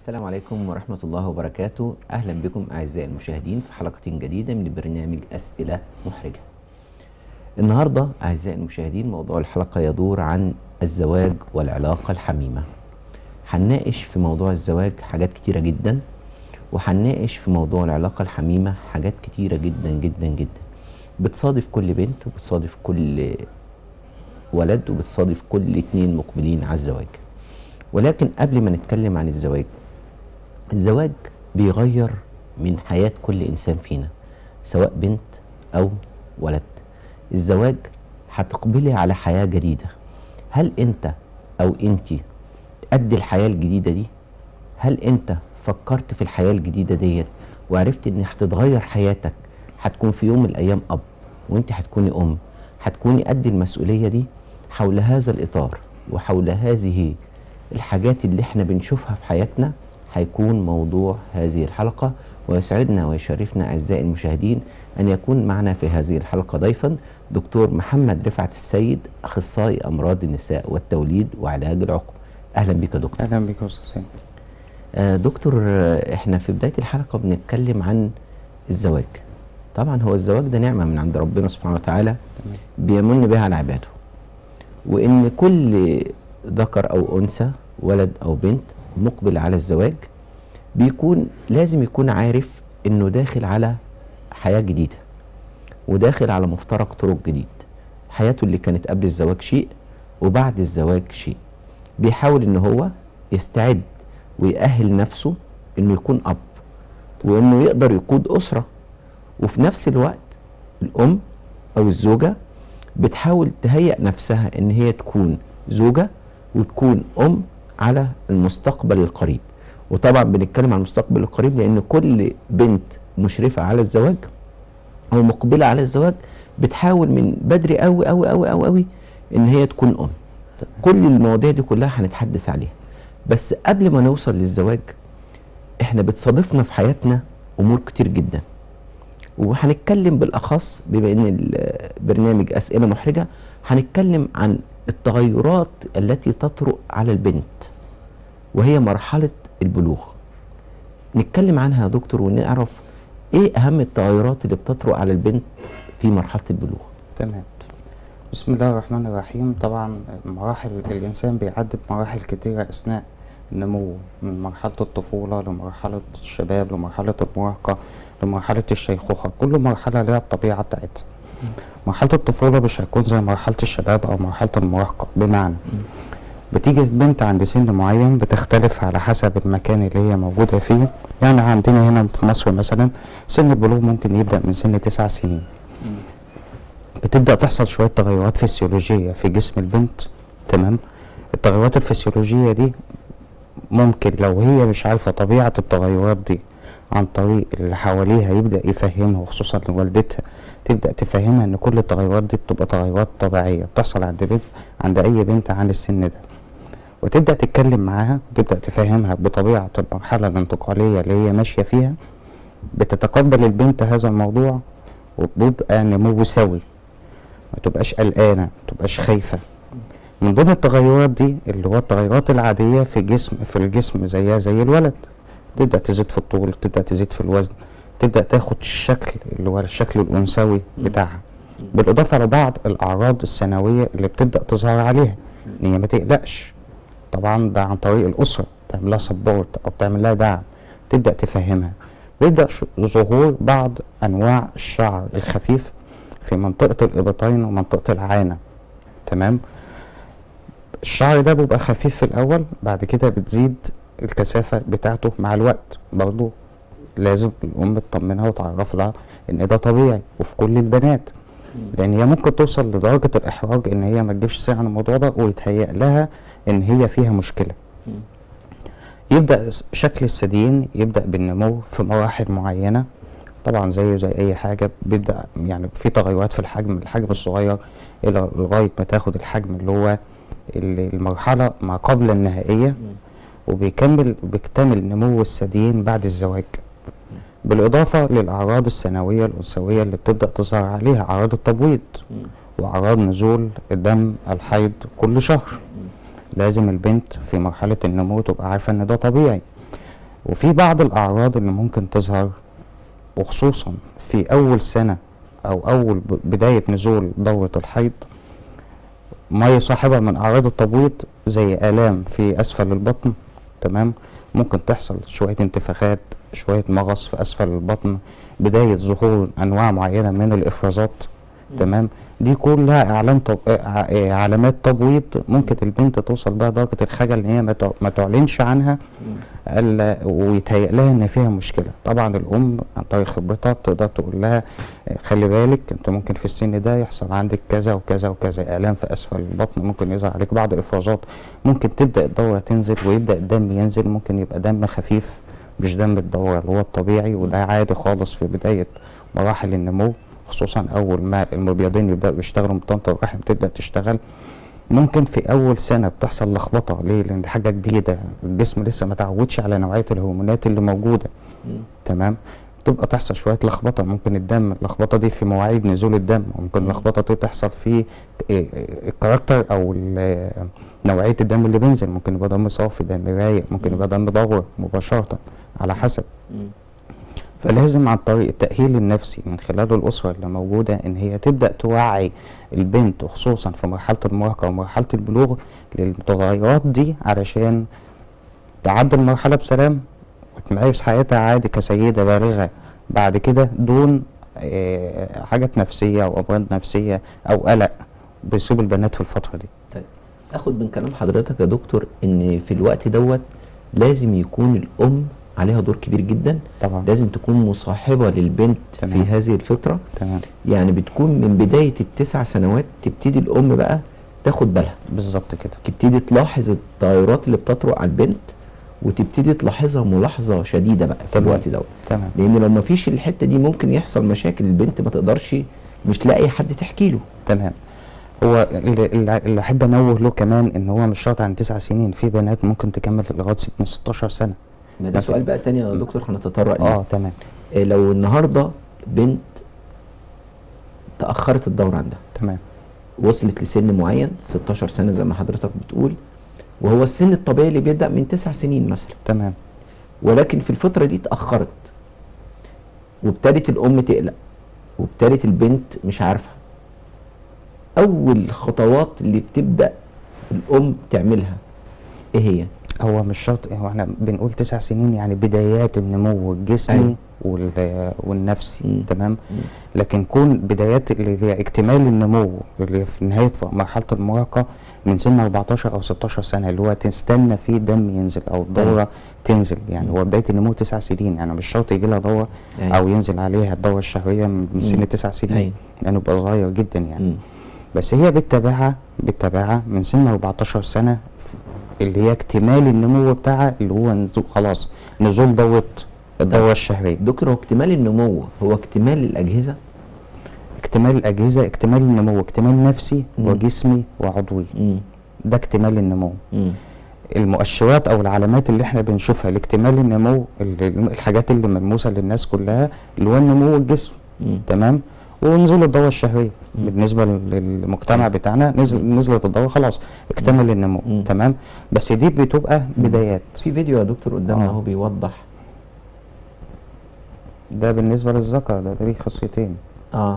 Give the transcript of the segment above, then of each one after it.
السلام عليكم ورحمة الله وبركاته أهلا بكم أعزائي المشاهدين في حلقة جديدة من برنامج أسئلة محرجة النهاردة أعزائي المشاهدين موضوع الحلقة يدور عن الزواج والعلاقة الحميمة هنناقش في موضوع الزواج حاجات كتيرة جدا وهنناقش في موضوع العلاقة الحميمة حاجات كتيرة جدا جدا جدا بتصادف كل بنت وبتصادف كل ولد وبتصادف كل اتنين مقبلين على الزواج ولكن قبل ما نتكلم عن الزواج الزواج بيغير من حياة كل إنسان فينا سواء بنت أو ولد الزواج هتقبلي على حياة جديدة هل أنت أو أنت قد الحياة الجديدة دي هل أنت فكرت في الحياة الجديدة ديت وعرفت إن هتتغير حياتك هتكون في يوم من الأيام أب وأنت هتكوني أم هتكوني قد المسؤولية دي حول هذا الإطار وحول هذه الحاجات اللي احنا بنشوفها في حياتنا هيكون موضوع هذه الحلقة ويسعدنا ويشرفنا أعزائي المشاهدين أن يكون معنا في هذه الحلقة ضيفا دكتور محمد رفعت السيد أخصائي أمراض النساء والتوليد وعلاج العقم أهلا بك يا دكتور اهلا بك يا استاذ سامي آه دكتور آه، احنا في بداية الحلقة بنتكلم عن الزواج طبعا هو الزواج ده نعمة من عند ربنا سبحانه وتعالى تمام بيمن بها على عباده وان كل ذكر او انثى ولد او بنت مقبل على الزواج بيكون لازم يكون عارف انه داخل على حياة جديدة وداخل على مفترق طرق جديد حياته اللي كانت قبل الزواج شيء وبعد الزواج شيء بيحاول ان هو يستعد ويأهل نفسه انه يكون اب وانه يقدر يقود اسرة وفي نفس الوقت الام او الزوجة بتحاول تهيئ نفسها ان هي تكون زوجة وتكون ام على المستقبل القريب وطبعا بنتكلم عن المستقبل القريب لان كل بنت مشرفة على الزواج او مقبلة على الزواج بتحاول من بدري قوي قوي قوي قوي قوي ان هي تكون ام كل المواضيع دي كلها هنتحدث عليها بس قبل ما نوصل للزواج احنا بتصادفنا في حياتنا امور كتير جدا وهنتكلم بالاخص بما ان البرنامج اسئله محرجه هنتكلم عن التغيرات التي تطرق على البنت وهي مرحله البلوغ نتكلم عنها يا دكتور ونعرف ايه اهم التغيرات اللي بتطرق على البنت في مرحله البلوغ تمام بسم الله الرحمن الرحيم طبعا مراحل الانسان بيعدي بمراحل كتيرة اثناء النمو من مرحلة الطفولة لمرحلة الشباب لمرحلة المراهقة لمرحلة الشيخوخة كل مرحلة لها الطبيعة بتاعتها مرحلة الطفولة مش هتكون زي مرحلة الشباب أو مرحلة المراهقة بمعنى بتيجي البنت عند سن معين بتختلف على حسب المكان اللي هي موجودة فيه يعني عندنا هنا في مصر مثلا سن البلوغ ممكن يبدأ من سن تسع سنين بتبدأ تحصل شوية تغيرات فسيولوجية في جسم البنت تمام التغيرات الفسيولوجية دي ممكن لو هي مش عارفة طبيعة التغيرات دي عن طريق اللي حواليها يبدأ يفهمها وخصوصا والدتها تبدأ تفهمها ان كل التغيرات دي بتبقى تغيرات طبيعية بتحصل عند بنت عند اي بنت عن السن ده وتبدأ تتكلم معاها وتبدأ تفهمها بطبيعة المرحلة الانتقالية اللي هي ماشية فيها بتتقبل البنت هذا الموضوع وبيبقى نمو سوي ما تبقاش قلقانة ما تبقاش خايفة من ضمن التغيرات دي اللي هو التغيرات العادية في جسم في الجسم زيها زي الولد تبدأ تزيد في الطول تبدأ تزيد في الوزن تبدأ تاخد الشكل اللي هو الشكل الأنثوي بتاعها بالإضافة لبعض الأعراض السنوية اللي بتبدأ تظهر عليها إن هي ما تقلقش طبعا ده عن طريق الأسرة تعمل لها سبورت أو تعمل لها دعم تبدأ تفهمها بيبدأ ش- ظهور بعض أنواع الشعر الخفيف في منطقة الإبطين ومنطقة العانة تمام الشعر ده بيبقى خفيف في الأول بعد كده بتزيد الكثافة بتاعته مع الوقت برضو لازم الأم تطمنها وتعرف لها إن ده طبيعي وفي كل البنات لأن هي ممكن توصل لدرجة الإحراج إن هي ما تجيبش ساعة عن الموضوع ده ويتهيأ لها إن هي فيها مشكلة يبدأ س- شكل الثديين يبدأ بالنمو في مراحل معينة طبعا زيه زي أي حاجة بيبدأ يعني في تغيرات في الحجم الحجم الصغير إلى لغاية ما تاخد الحجم اللي هو اللي المرحلة ما قبل النهائية وبيكمل بيكتمل نمو الثديين بعد الزواج بالإضافة للأعراض السنوية الأنثوية اللي بتبدأ تظهر عليها أعراض التبويض وأعراض نزول الدم الحيض كل شهر لازم البنت في مرحلة النمو تبقى عارفة إن ده طبيعي وفي بعض الأعراض اللي ممكن تظهر وخصوصا في أول سنة أو أول ب- بداية نزول دورة الحيض ما يصاحبها من أعراض التبويض زي آلام في أسفل البطن تمام ممكن تحصل شوية انتفاخات شوية مغص في أسفل البطن بداية ظهور أنواع معينة من الإفرازات تمام دي كلها اعلام طب... آه، آه، علامات تبويض ممكن البنت توصل بقى درجه الخجل ان هي ما تع- ما تعلنش عنها الا ويتهيأ لها ان فيها مشكله طبعا الام عن طريق خبرتها بتقدر تقول لها آه، خلي بالك انت ممكن في السن ده يحصل عندك كذا وكذا وكذا الام في اسفل البطن ممكن يظهر عليك بعض الافرازات ممكن تبدا الدوره تنزل ويبدا الدم ينزل ممكن يبقى دم خفيف مش دم الدوره اللي هو الطبيعي وده عادي خالص في بدايه مراحل النمو خصوصا اول ما المبيضين يبداوا يشتغلوا مطنطة الرحم تبدا تشتغل ممكن في اول سنه بتحصل لخبطه ليه لان دي حاجه جديده الجسم لسه ما تعودش على نوعيه الهرمونات اللي موجوده تمام تبقى تحصل شويه لخبطه ممكن الدم اللخبطه دي في مواعيد نزول الدم ممكن اللخبطه دي تحصل في إيه، الكاركتر او ال- نوعيه الدم اللي بينزل ممكن يبقى دم صافي دم رايق ممكن يبقى دم دور مباشره على حسب فلازم عن طريق التأهيل النفسي من خلال الأسرة اللي موجودة إن هي تبدأ توعي البنت وخصوصا في مرحلة المراهقة ومرحلة البلوغ للمتغيرات دي علشان تعدي المرحلة بسلام وتمارس حياتها عادي كسيدة بالغة بعد كده دون آه، حاجات نفسية أو أمراض نفسية أو قلق بيصيب البنات في الفترة دي طيب اخد من كلام حضرتك يا دكتور ان في الوقت دوت لازم يكون الام عليها دور كبير جدا طبعا لازم تكون مصاحبه للبنت تمام. في هذه الفتره تمام يعني بتكون من بدايه التسع سنوات تبتدي الام بقى تاخد بالها بالظبط كده تبتدي تلاحظ التغيرات اللي بتطرق على البنت وتبتدي تلاحظها ملاحظه شديده بقى في تمام. الوقت دوت تمام لان لو ما فيش الحته دي ممكن يحصل مشاكل البنت ما تقدرش مش لاقي حد تحكي له تمام هو اللي, اللي اللي احب انوه له كمان ان هو مش شرط عن تسع سنين في بنات ممكن تكمل لغايه ست- من 16 سنه ما ده ما في- سؤال بقى تاني يا دكتور هنتطرق ليه اه تمام آه، لو النهارده بنت تاخرت الدوره عندها تمام وصلت لسن معين 16 سنه زي ما حضرتك بتقول وهو السن الطبيعي اللي بيبدا من 9 سنين مثلا تمام ولكن في الفتره دي اتاخرت وابتدت الام تقلق وابتدت البنت مش عارفه اول خطوات اللي بتبدا الام تعملها ايه هي هو مش شرط هو احنا بنقول تسع سنين يعني بدايات النمو الجسمي أيوة. وال- والنفسي مم. تمام مم. لكن كون بدايات اللي هي اكتمال النمو اللي هي في نهايه ف- مرحله المراهقه من سن 14 او 16 سنه اللي هو تستنى فيه دم ينزل او الدوره أيوة. تنزل يعني مم. هو بدايه النمو تسع سنين يعني مش شرط يجي لها دوره أيوة. او ينزل عليها الدوره الشهريه من من مم. سن تسع سنين أيوة. لانه بيبقى صغير جدا يعني مم. بس هي بتتابعها بتتابعها من سن 14 سنة ف- اللي هي اكتمال النمو بتاعها اللي هو نزول خلاص نزول دوت الدورة الشهرية دكتور هو اكتمال النمو هو اكتمال الاجهزه اكتمال الأجهزة اكتمال النمو اكتمال نفسي مم. وجسمي وعضوي مم. ده اكتمال النمو مم. المؤشرات او العلامات اللي احنا بنشوفها لاكتمال النمو ال- الحاجات اللي ملموسة للناس كلها اللي هو النمو الجسم مم. تمام ونزول الدورة الشهرية مم. بالنسبة لل- للمجتمع أيوة. بتاعنا نزل نزلت الدورة خلاص اكتمل النمو مم. تمام بس دي بتبقى بدايات في فيديو يا دكتور قدامنا آه. اهو بيوضح ده بالنسبة للذكر ده ده ليه خصيتين اه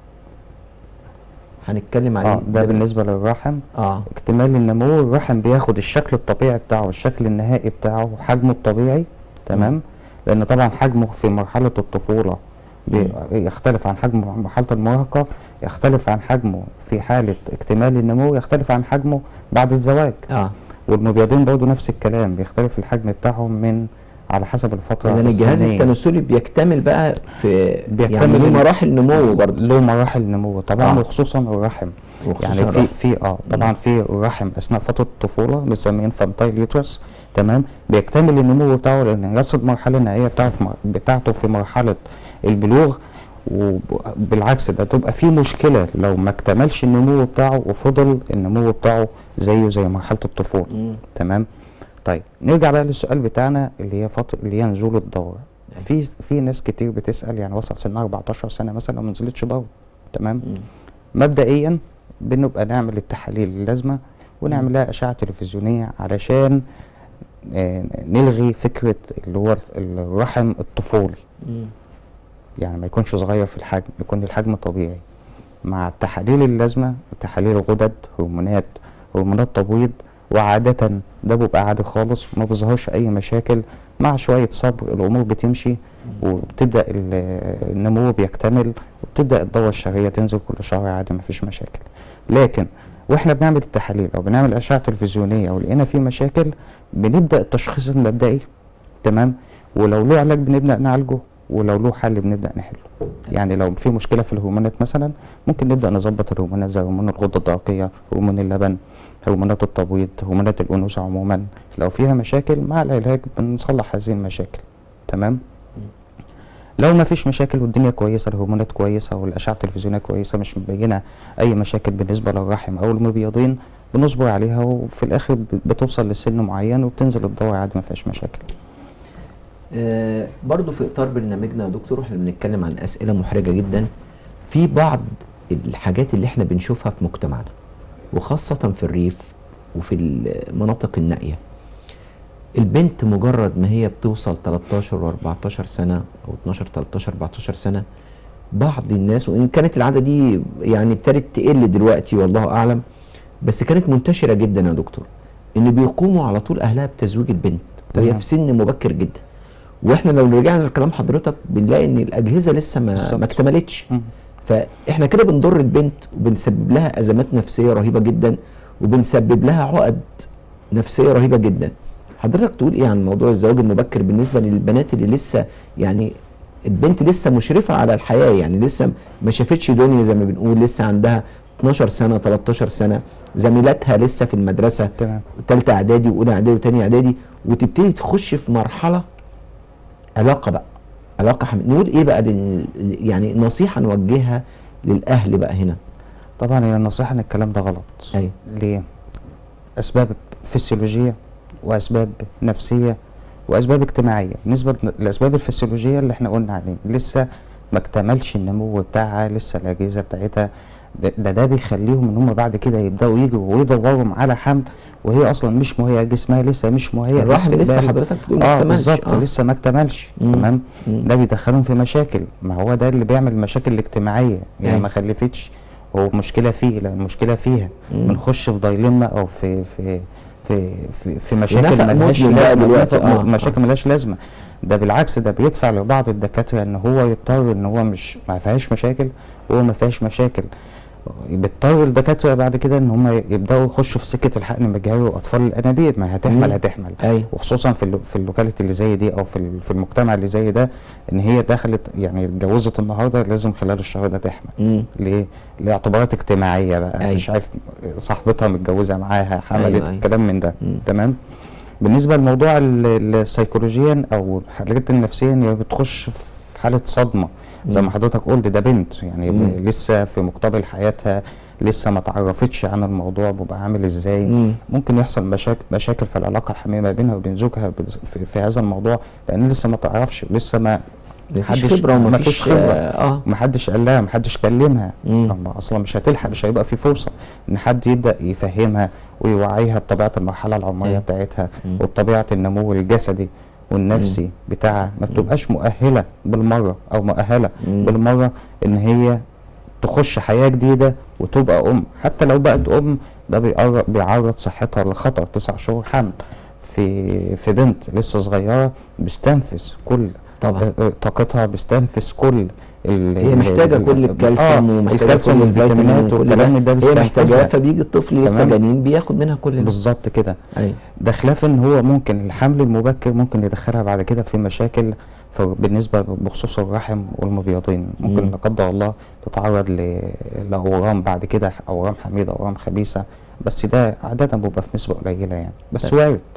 هنتكلم عليه اه ده بالنسبة للرحم اه اكتمال النمو الرحم بياخد الشكل الطبيعي بتاعه الشكل النهائي بتاعه حجمه الطبيعي تمام لان طبعا حجمه في مرحلة الطفولة بي- يختلف عن حجمه في مرحلة المراهقة يختلف عن حجمه في حالة اكتمال النمو يختلف عن حجمه بعد الزواج اه والمبيضين برضه نفس الكلام بيختلف الحجم بتاعهم من على حسب الفترة اذا الجهاز السنية. التناسلي بيكتمل بقى في بيكتمل يعني له ال- مراحل نمو برضه له مراحل نمو طبعا آه. وخصوصا الرحم وخصوصاً يعني في الرحم. في اه طبعا في الرحم اثناء فتره الطفوله بنسميه انفانتايل يوترس تمام بيكتمل النمو بتاعه لان يصل المرحله النهائيه بتاعه في مر- بتاعته في مرحله البلوغ وبالعكس ده تبقى في مشكله لو ما اكتملش النمو بتاعه وفضل النمو بتاعه زيه زي مرحله الطفوله مم. تمام طيب نرجع بقى للسؤال بتاعنا اللي هي فتره اللي هي نزول الدوره في في ناس كتير بتسال يعني وصل سنها 14 سنه مثلا وما نزلتش دوره تمام مم. مبدئيا بنبقى نعمل التحاليل اللازمه ونعمل لها اشعه تلفزيونيه علشان آه، نلغي فكره اللي هو الرحم الطفولي مم. يعني ما يكونش صغير في الحجم يكون الحجم طبيعي مع التحاليل اللازمة تحاليل غدد هرمونات هرمونات تبويض وعادة ده بيبقى عادي خالص ما بيظهرش أي مشاكل مع شوية صبر الأمور بتمشي وبتبدأ ال- النمو بيكتمل وبتبدأ الدورة الشهرية تنزل كل شهر عادي مفيش مشاكل لكن واحنا بنعمل التحاليل او بنعمل اشعه تلفزيونيه ولقينا في مشاكل بنبدا التشخيص المبدئي تمام ولو له علاج بنبدا نعالجه ولو له حل بنبدا نحله يعني لو في مشكله في الهرمونات مثلا ممكن نبدا نظبط الهرمونات زي هرمون الغده الدرقيه هرمون اللبن هرمونات التبويض هرمونات الانوثه عموما لو فيها مشاكل مع العلاج بنصلح هذه المشاكل تمام لو ما فيش مشاكل والدنيا كويسه الهرمونات كويسه والاشعه التلفزيونيه كويسه مش مبينه اي مشاكل بالنسبه للرحم او المبيضين بنصبر عليها وفي الاخر ب- بتوصل لسن معين وبتنزل الدوره عادي ما فيهاش مشاكل آه برضو في اطار برنامجنا يا دكتور احنا بنتكلم عن اسئله محرجه جدا في بعض الحاجات اللي احنا بنشوفها في مجتمعنا وخاصه في الريف وفي المناطق النائيه البنت مجرد ما هي بتوصل 13 و14 سنه او 12 13 14 سنه بعض الناس وان كانت العاده دي يعني ابتدت تقل دلوقتي والله اعلم بس كانت منتشره جدا يا دكتور ان بيقوموا على طول اهلها بتزويج البنت وهي تمام. في سن مبكر جدا واحنا لو رجعنا لكلام حضرتك بنلاقي ان الاجهزه لسه ما بالظبط. ما اكتملتش مم. فاحنا كده بنضر البنت وبنسبب لها ازمات نفسيه رهيبه جدا وبنسبب لها عقد نفسيه رهيبه جدا حضرتك تقول ايه عن موضوع الزواج المبكر بالنسبه للبنات اللي لسه يعني البنت لسه مشرفه على الحياه يعني لسه ما شافتش دنيا زي ما بنقول لسه عندها 12 سنه 13 سنه زميلاتها لسه في المدرسه تمام ثالثه اعدادي واولى اعدادي وثانيه اعدادي وتبتدي تخش في مرحله علاقه بقى علاقه حم... نقول ايه بقى لل... يعني نصيحه نوجهها للاهل بقى هنا طبعا هي النصيحه ان الكلام ده غلط ايوه ليه اسباب فسيولوجيه واسباب نفسيه واسباب اجتماعيه بالنسبه للاسباب الفسيولوجيه اللي احنا قلنا عليه لسه ما اكتملش النمو بتاعها لسه الاجهزه بتاعتها ده ده, ده بيخليهم ان هم بعد كده يبداوا يجوا ويدوروا على حمل وهي اصلا مش مهيئه جسمها لسه مش مهيئه الرحم لسه لاستقبال- حضرتك بتقول ما اه اكتملش. بالظبط آه. لسه ما اكتملش مم. تمام مم. ده بيدخلهم في مشاكل ما هو ده اللي بيعمل المشاكل الاجتماعيه يعني أيوة. ما خلفتش هو مشكله فيه لا المشكله فيها مم. بنخش في دايلما او في في في في, في مشاكل ونفق ملهاش مظلم بقى لازمه دلوقتي. نفق آه، م- مشاكل ملهاش لازمه ده بالعكس ده بيدفع لبعض الدكاتره ان هو يضطر ان هو مش ما فيهاش مشاكل وهو ما فيهاش مشاكل بيضطر الدكاتره بعد كده ان هم يبداوا يخشوا في سكه الحقن المجهري واطفال الانابيب ما هتحمل مم. هتحمل ايوه وخصوصا في اللو في اللوكاليتي اللي زي دي او في ال- في المجتمع اللي زي ده ان هي دخلت يعني اتجوزت النهارده لازم خلال الشهر ده تحمل مم. ليه؟ لاعتبارات اجتماعيه بقى أيوة. مش عارف صاحبتها متجوزه معاها حملت أيوة، أيوة. كلام من ده مم. تمام بالنسبه لموضوع ال- السيكولوجيا او الحالات النفسيه هي بتخش في حاله صدمه زي مم. ما حضرتك قلت ده بنت يعني مم. لسه في مقتبل حياتها لسه ما تعرفتش عن الموضوع بيبقى عامل ازاي مم. ممكن يحصل مشاكل مشاكل في العلاقه الحميمه بينها وبين زوجها بز- في, في هذا الموضوع لان لسه ما تعرفش ولسه ما مفيش محدش- خبره ومفيش مفيش خبرة. اه محدش قال لها محدش كلمها مم. لما اصلا مش هتلحق مش هيبقى في فرصه ان حد يبدا يفهمها ويوعيها بطبيعه المرحله العمريه مم. بتاعتها مم. وبطبيعه النمو الجسدي والنفسي بتاعها ما بتبقاش مؤهله بالمره او مؤهله مم. بالمره ان هي تخش حياه جديده وتبقى ام حتى لو بقت ام ده بيعرض بيعرض صحتها لخطر تسع شهور حمل في في بنت لسه صغيره بيستنفذ كل طبعا آه، آه، طاقتها بيستنفذ كل ال- هي ال- محتاجه ال- كل آه، الكالسيوم ومحتاجه الكالسيوم كل الفيتامينات والفيتامينات وكل والكلام ده هي بيستنفذها. محتاجاه فبيجي الطفل لسه تمام. جنين بياخد منها كل ده بالظبط كده ايوه ده خلاف ان هو ممكن الحمل المبكر ممكن يدخلها بعد كده في مشاكل ف- بالنسبه بخصوص الرحم والمبيضين ممكن مم. لا قدر الله تتعرض ل- لاورام بعد كده اورام حميده اورام خبيثه بس ده عاده بيبقى في نسبه قليله يعني بس طيب. وارد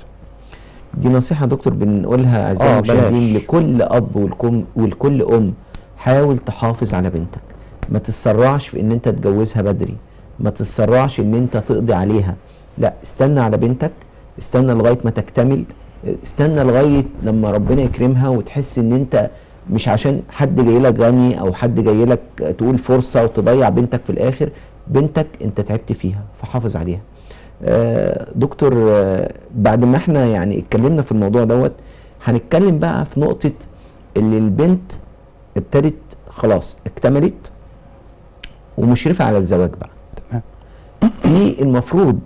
دي نصيحة دكتور بنقولها أعزائي آه، المشاهدين بلاش. لكل أب والكم ولكل أم حاول تحافظ على بنتك ما تتسرعش في إن أنت تجوزها بدري ما تتسرعش إن أنت تقضي عليها لا استنى على بنتك استنى لغاية ما تكتمل استنى لغاية لما ربنا يكرمها وتحس إن أنت مش عشان حد جاي لك غني أو حد جاي لك تقول فرصة وتضيع بنتك في الآخر بنتك أنت تعبت فيها فحافظ عليها آه دكتور آه، بعد ما احنا يعني اتكلمنا في الموضوع دوت هنتكلم بقى في نقطة اللي البنت ابتدت خلاص اكتملت ومشرفة على الزواج بقى تمام في المفروض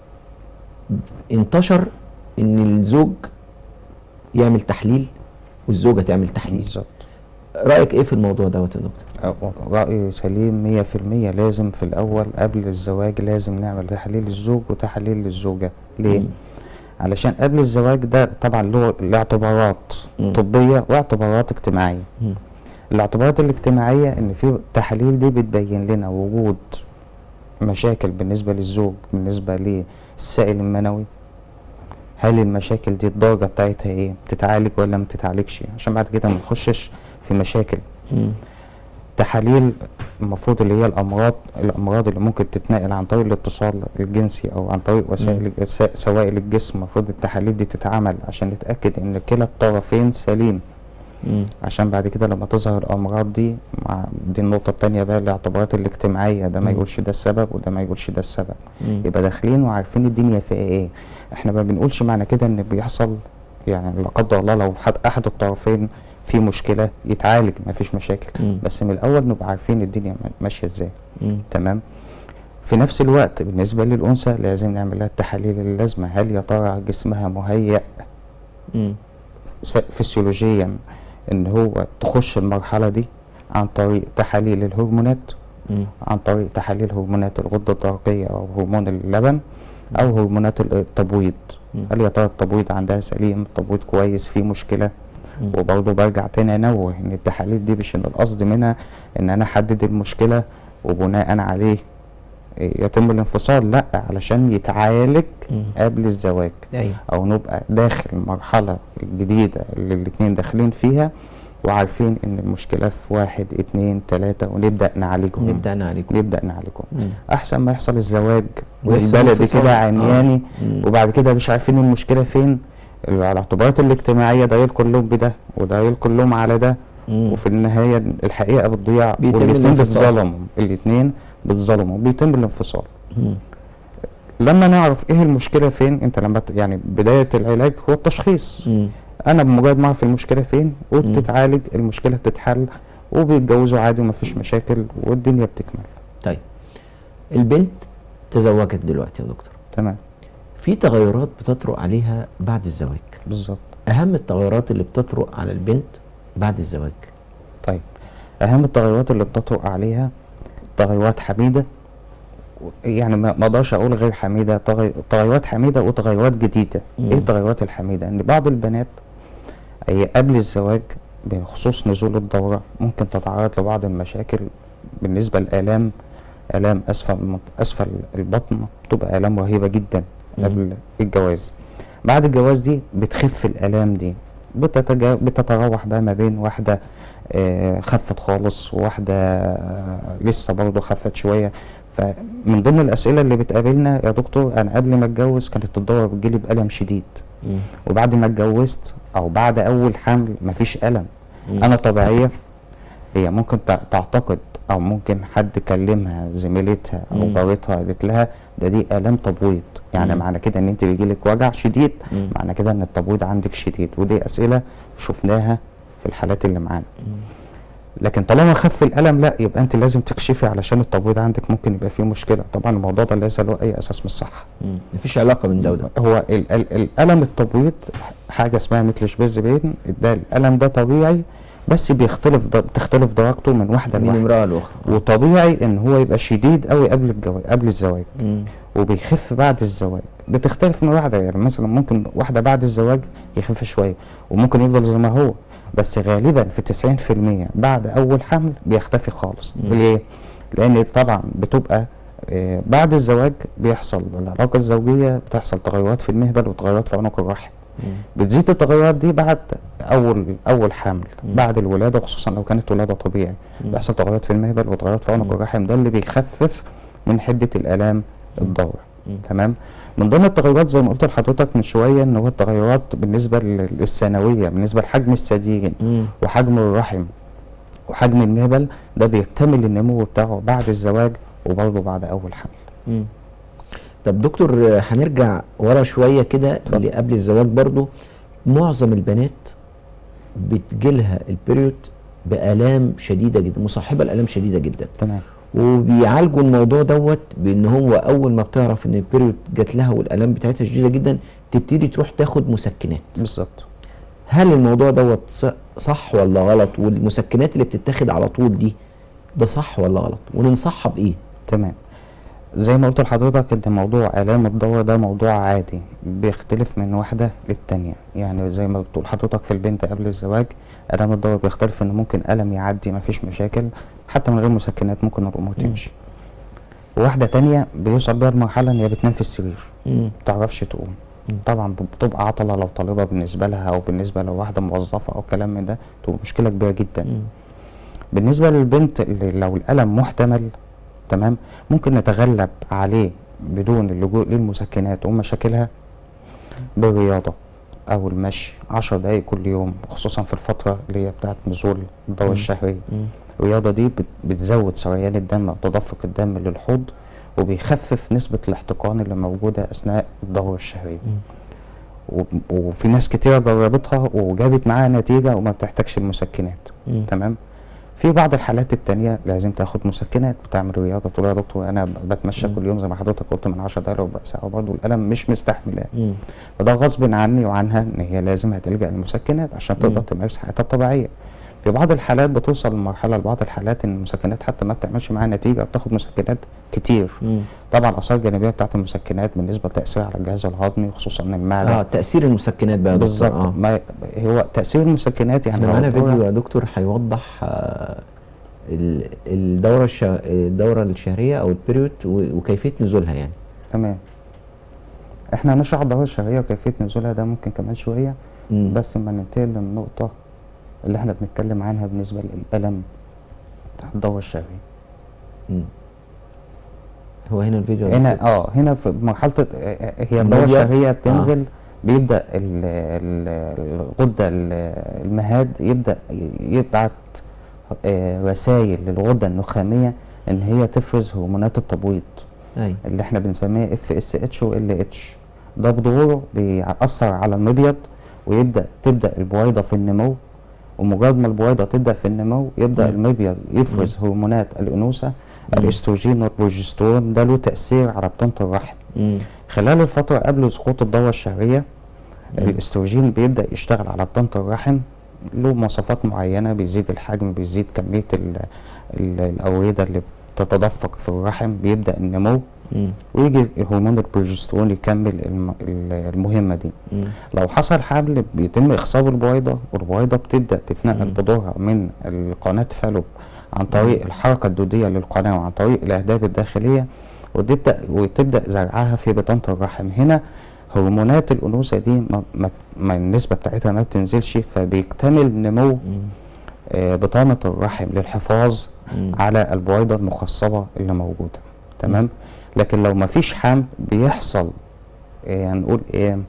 انتشر ان الزوج يعمل تحليل والزوجة تعمل تحليل بالظبط رأيك ايه في الموضوع دوت يا دكتور؟ أه، رأي سليم مية في المية لازم في الأول قبل الزواج لازم نعمل تحليل الزوج وتحليل للزوجة ليه؟ مم. علشان قبل الزواج ده طبعا له له اعتبارات مم. طبية واعتبارات اجتماعية مم. الاعتبارات الاجتماعية ان في تحاليل دي بتبين لنا وجود مشاكل بالنسبة للزوج بالنسبة للسائل المنوي هل المشاكل دي الدرجة بتاعتها ايه بتتعالج ولا ما بتتعالجش عشان بعد كده ما نخشش في مشاكل مم. تحاليل المفروض اللي هي الامراض الامراض اللي ممكن تتنقل عن طريق الاتصال الجنسي او عن طريق وسائل س- سوائل الجسم المفروض التحاليل دي تتعمل عشان نتاكد ان كلا الطرفين سليم مم. عشان بعد كده لما تظهر الامراض دي مع دي النقطه التانية بقى الاعتبارات الاجتماعيه ده ما مم. يقولش ده السبب وده ما يقولش ده السبب مم. يبقى داخلين وعارفين الدنيا فيها ايه احنا ما بنقولش معنى كده ان بيحصل يعني لا قدر الله لو حد احد الطرفين في مشكله يتعالج ما فيش مشاكل مم. بس من الاول نبقى عارفين الدنيا ما- ماشيه ازاي مم. تمام في نفس الوقت بالنسبه للانثى لازم نعمل لها التحاليل اللازمه هل يا ترى جسمها مهيأ مم. س- فسيولوجيا ان هو تخش المرحله دي عن طريق تحاليل الهرمونات مم. عن طريق تحاليل هرمونات الغده الدرقيه او هرمون اللبن او هرمونات ال- التبويض مم. هل يا ترى التبويض عندها سليم التبويض كويس فيه مشكله مم. وبرضه برجع تاني انوه ان التحاليل دي مش ان القصد منها ان انا احدد المشكله وبناء عليه إيه، يتم الانفصال لا علشان يتعالج مم. قبل الزواج ايوه او نبقى داخل المرحله الجديده اللي الاتنين داخلين فيها وعارفين ان المشكله في واحد اتنين تلاته ونبدا نعالجهم نبدأ نعالجه نبدا نعالجهم مم. احسن ما يحصل الزواج ويحصل والبلد انفصال. كده عمياني آه. مم. وبعد كده مش عارفين المشكله فين الاعتبارات الاجتماعيه ده يلقي اللوم بده وده يلقي اللوم على ده مم. وفي النهايه الحقيقه بتضيع بيتم والاتنين الانفصال. بيتظلموا الاتنين بيتظلموا بيتم الانفصال مم. لما نعرف ايه المشكله فين انت لما ت- يعني بدايه العلاج هو التشخيص مم. انا بمجرد ما اعرف المشكله فين وبتتعالج المشكله بتتحل وبيتجوزوا عادي ومفيش مشاكل والدنيا بتكمل طيب البنت تزوجت دلوقتي يا دكتور تمام في تغيرات بتطرق عليها بعد الزواج بالظبط اهم التغيرات اللي بتطرق على البنت بعد الزواج طيب اهم التغيرات اللي بتطرق عليها تغيرات حميده يعني ما ما اقدرش اقول غير حميده تغي- تغيرات حميده وتغيرات جديده مم. ايه التغيرات الحميده ان بعض البنات هي قبل الزواج بخصوص نزول الدوره ممكن تتعرض لبعض المشاكل بالنسبه لالام الام اسفل المنط- اسفل البطن بتبقى الام رهيبه جدا مم. قبل الجواز بعد الجواز دي بتخف الالام دي بتتجا... بتتراوح بقى ما بين واحده آه، خفت خالص وواحده آه، لسه برضه خفت شويه فمن ضمن الاسئله اللي بتقابلنا يا دكتور انا قبل ما اتجوز كانت الدوره بتجيلي بالم شديد مم. وبعد ما اتجوزت او بعد اول حمل مفيش الم مم. انا طبيعيه هي ممكن تع- تعتقد او ممكن حد كلمها زميلتها او مم. جارتها قالت لها ده دي الام تبويض يعني مم. معنى كده ان انت بيجيلك وجع شديد مم. معنى كده ان التبويض عندك شديد ودي اسئله شفناها في الحالات اللي معانا مم. لكن طالما خف الالم لا يبقى انت لازم تكشفي علشان التبويض عندك ممكن يبقى فيه مشكله طبعا الموضوع ده ليس له اي اساس من الصحه مم. مفيش علاقة من ده وده هو ال ال الالم التبويض حاجه اسمها مثل شبيز بين ده الالم ده طبيعي بس بيختلف در- بتختلف درجته من واحده من لواحده امرأة لأخرى وطبيعي ان هو يبقى شديد قوي قبل الجواز قبل الزواج مم. وبيخف بعد الزواج بتختلف من واحده يعني مثلا ممكن واحده بعد الزواج يخف شويه وممكن يفضل زي ما هو بس غالبا في 90% بعد اول حمل بيختفي خالص مم. ليه؟ لان طبعا بتبقى آه، بعد الزواج بيحصل العلاقه الزوجيه بتحصل تغيرات في المهبل وتغيرات في عنق الرحم مم. بتزيد التغيرات دي بعد اول اول حمل مم. بعد الولاده خصوصا لو كانت ولاده طبيعي مم. بيحصل تغيرات في المهبل وتغيرات في عنق مم. الرحم ده اللي بيخفف من حده الالام الدوره مم. تمام من ضمن التغيرات زي ما قلت لحضرتك من شويه ان هو التغيرات بالنسبه لل- للثانويه بالنسبه لحجم الثديين مم. وحجم الرحم وحجم المهبل ده بيكتمل النمو بتاعه بعد الزواج وبرضه بعد اول حمل مم. طب دكتور آه، هنرجع ورا شويه كده اتفضل. اللي قبل الزواج برضو معظم البنات بتجيلها البريود بآلام شديده جدا مصاحبه الآلام شديده جدا تمام وبيعالجوا الموضوع دوت بان هو اول ما بتعرف ان البريود جات لها والالام بتاعتها شديده جدا تبتدي تروح تاخد مسكنات بالظبط هل الموضوع دوت ص- صح ولا غلط والمسكنات اللي بتتاخد على طول دي ده صح ولا غلط وننصحها بايه تمام زي ما قلت لحضرتك ان موضوع آلام الدورة ده موضوع عادي بيختلف من واحدة للتانية يعني زي ما بتقول حضرتك في البنت قبل الزواج آلام الدورة بيختلف ان ممكن ألم يعدي مفيش مشاكل حتى من غير مسكنات ممكن الأمور مم. تمشي وواحدة تانية بيوصل بيها المرحلة ان هي بتنام في السرير مم. متعرفش تقوم مم. طبعا بتبقى عطلة لو طالبة بالنسبة لها او بالنسبة لو واحدة موظفة او كلام من ده تبقى مشكلة كبيرة جدا مم. بالنسبة للبنت اللي لو الألم محتمل تمام ممكن نتغلب عليه بدون اللجوء للمسكنات ومشاكلها بالرياضة أو المشي عشر دقايق كل يوم خصوصا في الفترة اللي هي بتاعت نزول الدورة مم. الشهرية مم. الرياضة دي بت- بتزود سريان الدم وتدفق الدم للحوض وبيخفف نسبة الاحتقان اللي موجودة أثناء الدورة الشهرية مم. و- وفي ناس كتيرة جربتها وجابت معاها نتيجة وما بتحتاجش المسكنات مم. تمام في بعض الحالات التانية لازم تاخد مسكنات بتعمل رياضة تقول يا دكتور أنا ب- بتمشى مم. كل يوم زي ما حضرتك قلت من 10 دقايق ربع ساعة وبرضه الألم مش مستحملاه مم. فده غصب عني وعنها إن هي لازم هتلجأ للمسكنات عشان تقدر مم. تمارس حياتها الطبيعية في بعض الحالات بتوصل لمرحلة لبعض الحالات إن المسكنات حتى ما بتعملش معاها نتيجة بتاخد مسكنات كتير مم. طبعا الآثار الجانبية بتاعت المسكنات بالنسبة لتأثيرها على الجهاز الهضمي خصوصا المعدة اه تاثير المسكنات بقى يا دكتور بالظبط اه ما هو تأثير المسكنات يعني احنا لو معانا الدورة- فيديو يا دكتور هيوضح آه، ال- الدوره الشه... الدوره الشهريه او البريود و- وكيفيه نزولها يعني تمام احنا هنشرح الدورة الشهرية وكيفية نزولها ده ممكن كمان شوية مم. بس ما ننتقل للنقطة اللي احنا بنتكلم عنها بالنسبة للألم بتاع الدورة الشهرية مم. هو هنا الفيديو يا هنا دكتور؟ اه هنا في مرحلة اه، هي الدورة الميديا؟ الشهرية بتنزل بيبدأ ال- ال- الغدة ال- المهاد يبدأ يبعت رسائل للغدة النخامية ان هي تفرز هرمونات التبويض ايوه اللي احنا بنسميها اف اس اتش و ال اتش ده بدوره بيأثر على المبيض ويبدأ تبدأ البويضة في النمو ومجرد ما البويضة تبدأ في النمو يبدأ مم. المبيض يفرز هرمونات الأنوثة مم. الاستروجين والبروجسترون ده له تأثير على بطانة الرحم مم. خلال الفترة قبل سقوط الدورة الشهرية مم. الاستروجين بيبدأ يشتغل على بطانة الرحم له مواصفات معينة بيزيد الحجم بيزيد كمية ال ال الأوردة اللي بتتدفق في الرحم بيبدأ النمو مم. ويجي هرمون البروجسترون يكمل الم- ال- المهمة دي مم. لو حصل حمل بيتم إخصاب البويضة والبويضة بتبدأ تتنقل مم. بدورها من القناة فالوب عن طريق الحركة الدودية للقناة وعن طريق الأهداب الداخلية وتبدأ وتبدأ زرعها في بطانة الرحم هنا هرمونات الأنوثة دي ما, ما, ما النسبة بتاعتها ما بتنزلش فبيكتمل نمو مم. آه، بطانة الرحم للحفاظ مم. على البويضة المخصبة اللي موجودة تمام لكن لو مفيش حمل بيحصل آه، هنقول ايه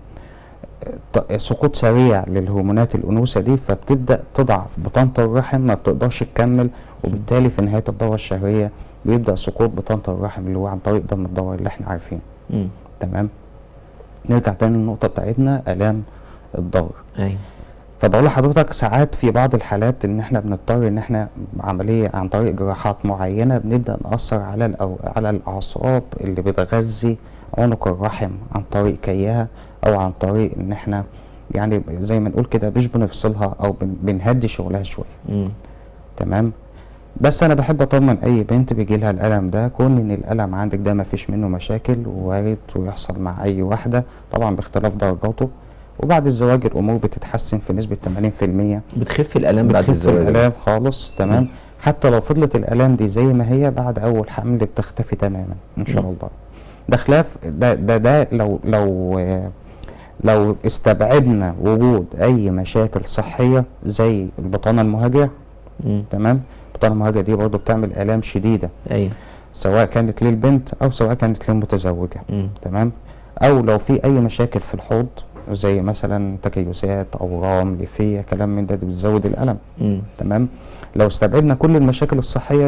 ط- سقوط سريع للهرمونات الأنوثة دي فبتبدأ تضعف بطانة الرحم ما بتقدرش تكمل وبالتالي في نهاية الدورة الشهرية بيبدأ سقوط بطانة الرحم اللي هو عن طريق دم الدورة اللي احنا عارفينه مم. تمام نرجع تاني للنقطة بتاعتنا آلام الدورة ايوه فبقول لحضرتك ساعات في بعض الحالات ان احنا بنضطر ان احنا عمليه عن طريق جراحات معينه بنبدا ناثر على الأو على الاعصاب اللي بتغذي عنق الرحم عن طريق كيها او عن طريق ان احنا يعني زي ما نقول كده مش بنفصلها او بن بنهدي شغلها شويه مم. تمام بس انا بحب اطمن اي بنت بيجي لها الالم ده كون ان الالم عندك ده مفيش منه مشاكل وارد ويحصل مع اي واحده طبعا باختلاف درجاته وبعد الزواج الامور بتتحسن في نسبه 80% بتخف الالام بعد بتخف الزواج الالام خالص تمام مم. حتى لو فضلت الالام دي زي ما هي بعد اول حمل بتختفي تماما ان شاء مم. الله ده خلاف ده ده ده لو لو آه، لو استبعدنا وجود اي مشاكل صحيه زي البطانه المهاجره مم. تمام البطانه المهاجره دي برضه بتعمل الام شديده ايوه سواء كانت للبنت او سواء كانت للمتزوجه مم. تمام او لو في اي مشاكل في الحوض زي مثلا تكيسات اورام ليفيه كلام من ده, ده بتزود الالم مم. تمام لو استبعدنا كل المشاكل الصحيه دي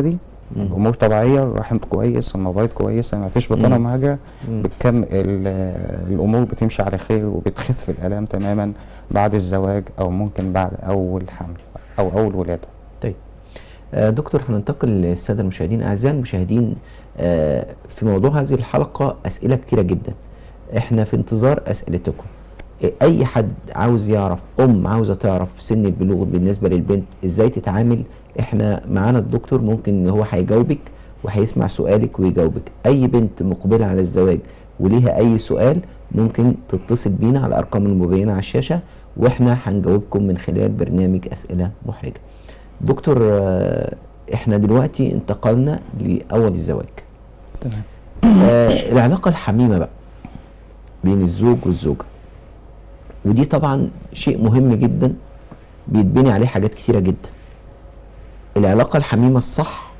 مم. الامور طبيعيه الرحم كويس المبايض كويسه ما فيش بطانه مم. مهاجره مم. بتكم ال- الامور بتمشي على خير وبتخف الالام تماما بعد الزواج او ممكن بعد اول حمل او اول ولاده طيب آه، دكتور هننتقل للساده المشاهدين اعزائي المشاهدين آه، في موضوع هذه الحلقه اسئله كتيره جدا احنا في انتظار اسئلتكم آه، اي حد عاوز يعرف ام عاوزه تعرف سن البلوغ بالنسبه للبنت ازاي تتعامل احنا معانا الدكتور ممكن ان هو هيجاوبك وهيسمع سؤالك ويجاوبك اي بنت مقبله على الزواج وليها اي سؤال ممكن تتصل بينا على الارقام المبينه على الشاشه واحنا هنجاوبكم من خلال برنامج اسئله محرجه دكتور آه، احنا دلوقتي انتقلنا لاول الزواج تمام آه العلاقه الحميمه بقى بين الزوج والزوجه ودي طبعا شيء مهم جدا بيتبني عليه حاجات كتيره جدا العلاقه الحميمه الصح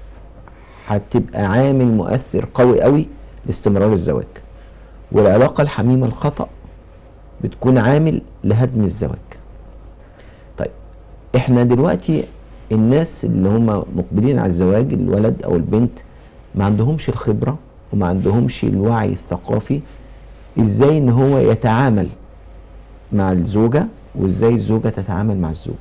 هتبقى عامل مؤثر قوي قوي لاستمرار الزواج والعلاقه الحميمه الخطا بتكون عامل لهدم الزواج طيب احنا دلوقتي الناس اللي هم مقبلين على الزواج الولد او البنت ما عندهمش الخبرة وما عندهمش الوعي الثقافي ازاي ان هو يتعامل مع الزوجة وازاي الزوجة تتعامل مع الزوج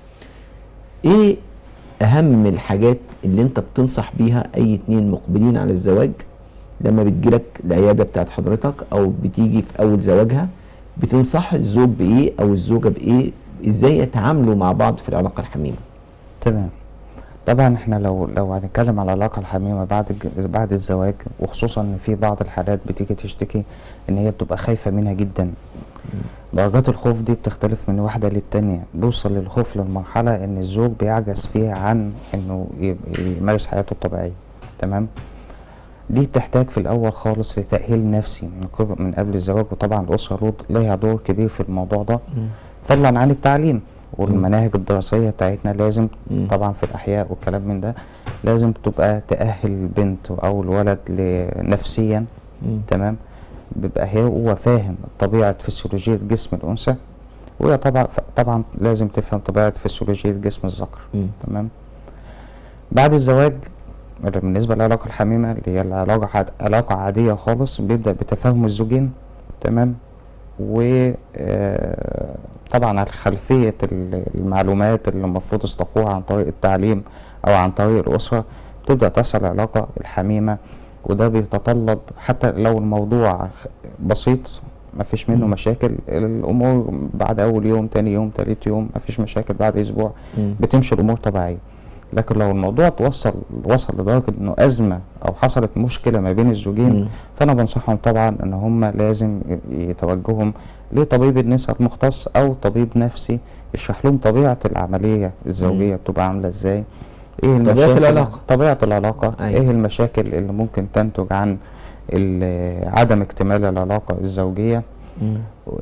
ايه اهم الحاجات اللي انت بتنصح بيها اي اتنين مقبلين على الزواج لما بتجيلك العيادة بتاعت حضرتك او بتيجي في اول زواجها بتنصح الزوج بايه او الزوجة بايه ازاي يتعاملوا مع بعض في العلاقة الحميمة تمام طبعا احنا لو لو هنتكلم على العلاقه الحميمه بعد الج- بعد الزواج وخصوصا ان في بعض الحالات بتيجي تشتكي ان هي بتبقى خايفه منها جدا درجات الخوف دي بتختلف من واحده للتانيه بيوصل الخوف للمرحله ان الزوج بيعجز فيها عن انه ي- يمارس حياته الطبيعيه تمام دي تحتاج في الاول خالص لتاهيل نفسي من قبل من قبل الزواج وطبعا الاسره له- لها دور كبير في الموضوع ده فضلا عن التعليم والمناهج الدراسية بتاعتنا لازم مم. طبعا في الأحياء والكلام من ده لازم تبقى تأهل البنت أو الولد ل- نفسيا مم. تمام بيبقى هي هو فاهم طبيعة فسيولوجية جسم الأنثى وهي طبعا طبعا لازم تفهم طبيعة فسيولوجية جسم الذكر مم. تمام بعد الزواج بالنسبة للعلاقة الحميمة اللي هي العلاقة عاد- علاقة عادية خالص بيبدأ بتفاهم الزوجين تمام و آه، طبعا على خلفية ال- المعلومات اللي المفروض يستقوها عن طريق التعليم أو عن طريق الأسرة تبدأ تحصل العلاقة الحميمة وده بيتطلب حتى لو الموضوع خ- بسيط مفيش منه مم. مشاكل الأمور بعد أول يوم تاني يوم تالت يوم مفيش مشاكل بعد أسبوع مم. بتمشي الامور طبيعيه لكن لو الموضوع توصل وصل لدرجه انه ازمه او حصلت مشكله ما بين الزوجين مم. فانا بنصحهم طبعا ان هم لازم ي- يتوجهوا لطبيب النساء المختص او طبيب نفسي يشرح لهم طبيعه العمليه الزوجيه بتبقى عامله ازاي ايه طبيعة المشاكل العلاقة. طبيعه العلاقه أيوة. ايه المشاكل اللي ممكن تنتج عن ال- عدم اكتمال العلاقه الزوجيه مم.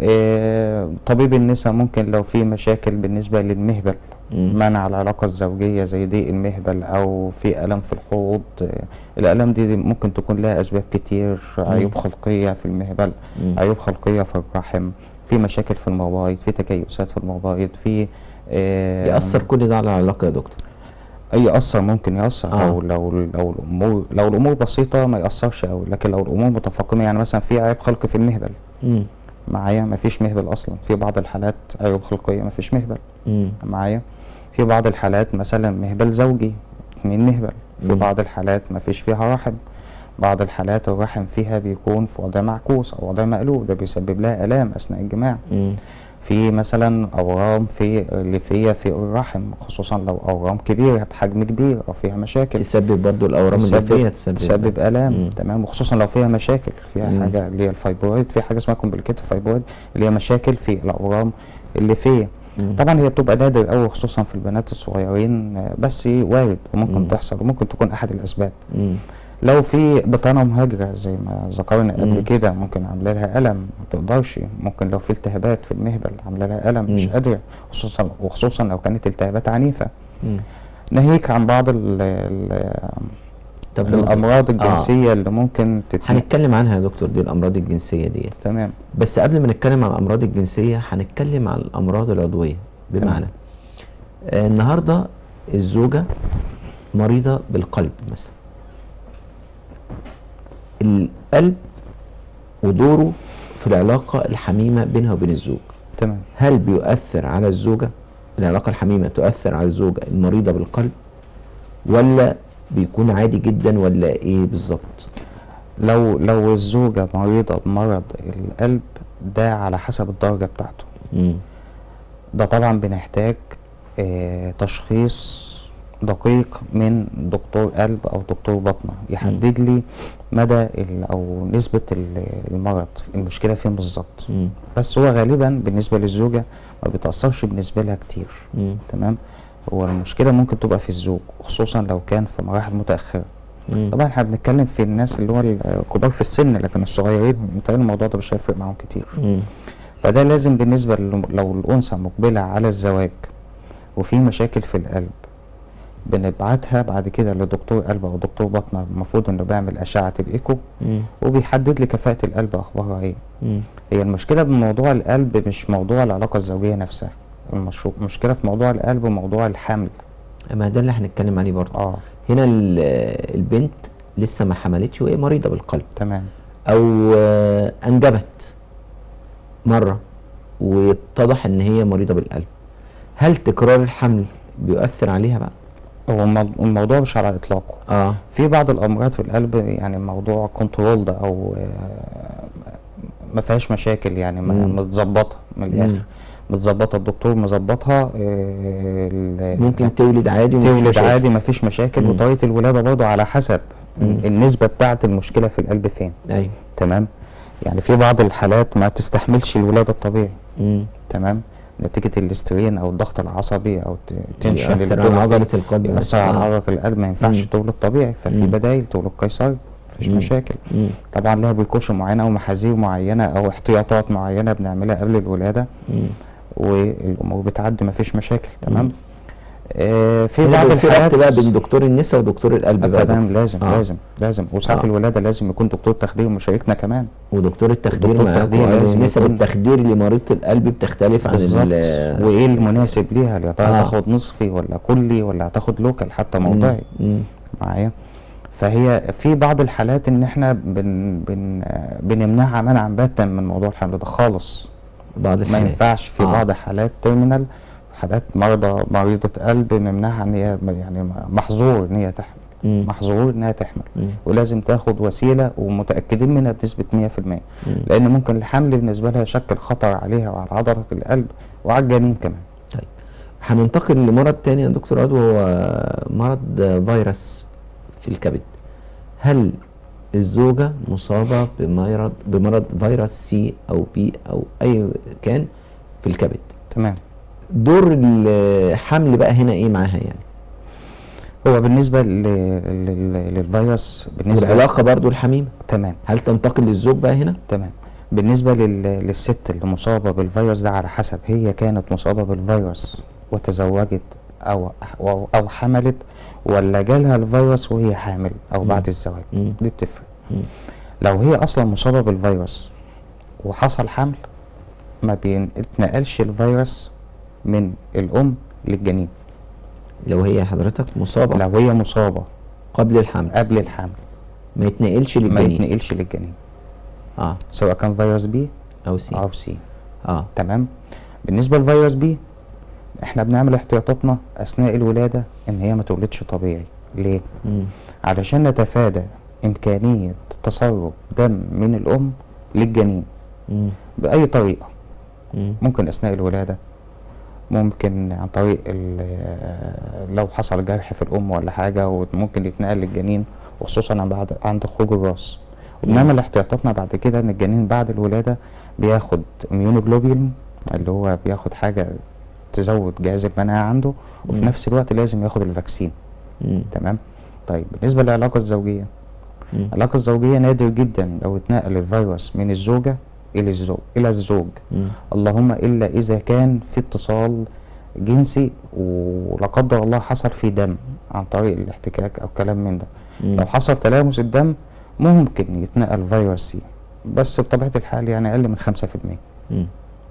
إيه، طبيب النساء ممكن لو في مشاكل بالنسبة للمهبل مم. منع العلاقة الزوجية زي ضيق المهبل أو في ألم في الحوض إيه، الآلام دي, دي ممكن تكون لها أسباب كتير عيوب خلقية في المهبل مم. عيوب خلقية في الرحم في مشاكل في المبايض في تكيسات في المبايض في إيه، يأثر كل ده على العلاقة يا دكتور يأثر ممكن يأثر آه. أو لو لو الأمور لو الأمور بسيطة ما يأثرش أوي لكن لو الأمور متفاقمة يعني مثلا في عيب خلقي في المهبل مم. معايا مفيش مهبل اصلا في بعض الحالات عيوب خلقيه مفيش مهبل مم. معايا في بعض الحالات مثلا مهبل زوجي اتنين مهبل في مم. بعض الحالات مفيش فيها رحم بعض الحالات الرحم فيها بيكون في وضع معكوس او وضع مقلوب ده بيسبب لها الام اثناء الجماع مم. في مثلا اورام في ليفيه في الرحم خصوصا لو اورام كبيره بحجم كبير او فيها مشاكل تسبب برضو الأورام الليفية تسبب تسبب الام مم. تمام وخصوصا لو فيها مشاكل فيها مم. حاجه اللي هي الفايبرويد في حاجه اسمها كومبليكيت فايبرويد اللي هي مشاكل في الاورام الليفيه مم. طبعا هي بتبقى نادر قوي خصوصا في البنات الصغيرين آه، بس وارد وممكن مم. تحصل وممكن تكون احد الاسباب مم. لو في بطانه مهاجره زي ما ذكرنا مم. قبل كده ممكن عامله لها الم ما تقدرش ممكن لو في التهابات في المهبل عامله لها الم مش مم. قادره خصوصا وخصوصا لو كانت التهابات عنيفه مم. ناهيك عن بعض ال ال طب لو الامراض آه. الجنسيه اللي ممكن تت... هنتكلم عنها يا دكتور دي الأمراض الجنسية ديت تمام بس قبل ما نتكلم عن الأمراض الجنسية هنتكلم عن الأمراض العضوية بمعنى آه النهاردة الزوجة مريضة بالقلب مثلا القلب ودوره في العلاقة الحميمة بينها وبين الزوج تمام هل بيؤثر على الزوجة العلاقة الحميمة تؤثر على الزوجة المريضة بالقلب ولا بيكون عادي جدا ولا ايه بالظبط لو لو الزوجة مريضة بمرض القلب ده على حسب الدرجة بتاعته مم. ده طبعا بنحتاج آه، تشخيص دقيق من دكتور قلب او دكتور بطنة يحدد لي مدى ال- او نسبة ال- المرض المشكلة فين بالظبط مم. بس هو غالبا بالنسبة للزوجة ما بيتأثرش بالنسبة لها كتير مم. تمام هو المشكلة ممكن تبقى في الزوج خصوصا لو كان في مراحل متأخرة مم. طبعا احنا بنتكلم في الناس اللي هو الكبار في السن لكن الصغيرين متهيألي الموضوع ده مش هيفرق معاهم كتير مم. فده لازم بالنسبة لل- لو الأنثى مقبلة على الزواج وفي مشاكل في القلب بنبعتها بعد كده لدكتور قلب أو دكتور بطنة المفروض إنه بيعمل أشعة الإيكو مم. وبيحدد لي كفاءة القلب أخبارها إيه مم. هي المشكلة بموضوع القلب مش موضوع العلاقة الزوجية نفسها المشروع المشكلة في موضوع القلب وموضوع الحمل ما ده اللي هنتكلم عليه برضه اه هنا ال- البنت لسه ما حملتش وهي مريضة بالقلب تمام او آه، انجبت مرة واتضح ان هي مريضة بالقلب هل تكرار الحمل بيؤثر عليها بقى هو المو- الموضوع مش على إطلاقه اه في بعض الامراض في القلب يعني موضوع كنترول ده او آه، ما فيهاش مشاكل يعني ما- مم. متظبطه من مم. الاخر متظبطه الدكتور مظبطها آه، ال- ممكن تولد عادي ومفيش تولد مشاكل. عادي ما فيش مشاكل مم. وطريقه الولاده برضه على حسب مم. النسبه بتاعه المشكله في القلب فين ايوه تمام يعني في بعض الحالات ما تستحملش الولاده الطبيعي مم. تمام نتيجه الاسترين او الضغط العصبي او ت- تنشن يؤثر اللي على جوه عضلة القلب يأثر على آه. عضلة القلب ما ينفعش مم. تولد طبيعي ففي مم. بدايل تولد قيصري مفيش مم. مشاكل مم. طبعا لها بريكوشن معينة أو محاذير معينة أو احتياطات معينة بنعملها قبل الولادة مم. والأمور بتعدي مفيش مشاكل تمام مم. آه في هنا بعض بيبقى في الحالات ربط بقى بين دكتور النساء ودكتور القلب بقى تمام دكتور. لازم آه. لازم لازم وساعة آه. الولادة لازم يكون دكتور تخدير مشاركنا كمان ودكتور التخدير دكتور معاكم التخدير أيضاً. لازم نسب يكون- التخدير لمريضة القلب بتختلف عن بالظبط ال- وايه المناسب ليها يا ترى آه. هتاخد نصفي ولا كلي ولا هتاخد لوكال حتى موضعي مم. معايا فهي في بعض الحالات ان احنا بن بن بنمنعها منعا باتا من موضوع الحمل ده خالص بعض ما الحالات ينفعش في آه. بعض حالات تيرمينال حالات مرضى مريضة قلب نمنعها ان هي يعني محظور ان هي تحمل مم. محظور انها تحمل مم. ولازم تاخد وسيلة ومتأكدين منها بنسبة 100% مم. لان ممكن الحمل بالنسبة لها يشكل خطر عليها وعلى عضلة القلب وعلى الجنين كمان طيب هننتقل لمرض تاني يا دكتور عضو هو مرض فيروس في الكبد هل الزوجة مصابة بمرض بمرض فيروس سي أو بي أو أي كان في الكبد تمام دور الحمل بقى هنا إيه معاها يعني هو بالنسبة ل- لل- للفيروس بالنسبة والعلاقة برضو الحميمة تمام هل تنتقل للزوج بقى هنا تمام بالنسبة لل... للست اللي مصابة بالفيروس ده على حسب هي كانت مصابة بالفيروس وتزوجت أو أو, أو حملت ولا جالها الفيروس وهي حامل أو مم. بعد الزواج مم. دي بتفرق مم. لو هي أصلا مصابة بالفيروس وحصل حمل ما بيتنقلش الفيروس من الأم للجنين لو هي حضرتك مصابة لو هي مصابة قبل الحمل قبل الحمل ما يتنقلش ما للجنين يتنقلش للجنين اه سواء كان فيروس بي أو سي أو سي اه تمام بالنسبة لفيروس بي احنا بنعمل احتياطاتنا اثناء الولادة ان هي ما تولدش طبيعي ليه مم. علشان نتفادى امكانية تسرب دم من الام للجنين مم. باي طريقة مم. ممكن اثناء الولادة ممكن عن طريق ال- لو حصل جرح في الام ولا حاجة وممكن يتنقل للجنين وخصوصا بعد عند خروج الراس وبنعمل احتياطاتنا بعد كده ان الجنين بعد الولادة بياخد اميونوجلوبين اللي هو بياخد حاجة تزود جهاز المناعة عنده وفي مم. نفس الوقت لازم ياخد الفاكسين مم. تمام طيب بالنسبة للعلاقة الزوجية مم. العلاقة الزوجية نادر جدا لو اتنقل الفيروس من الزوجة إلى الزوج إلى الزوج مم. اللهم إلا إذا كان في اتصال جنسي ولا قدر الله حصل في دم عن طريق الاحتكاك أو كلام من ده مم. لو حصل تلامس الدم ممكن يتنقل فيروس سي بس بطبيعة الحال يعني أقل من خمسة في المية مم.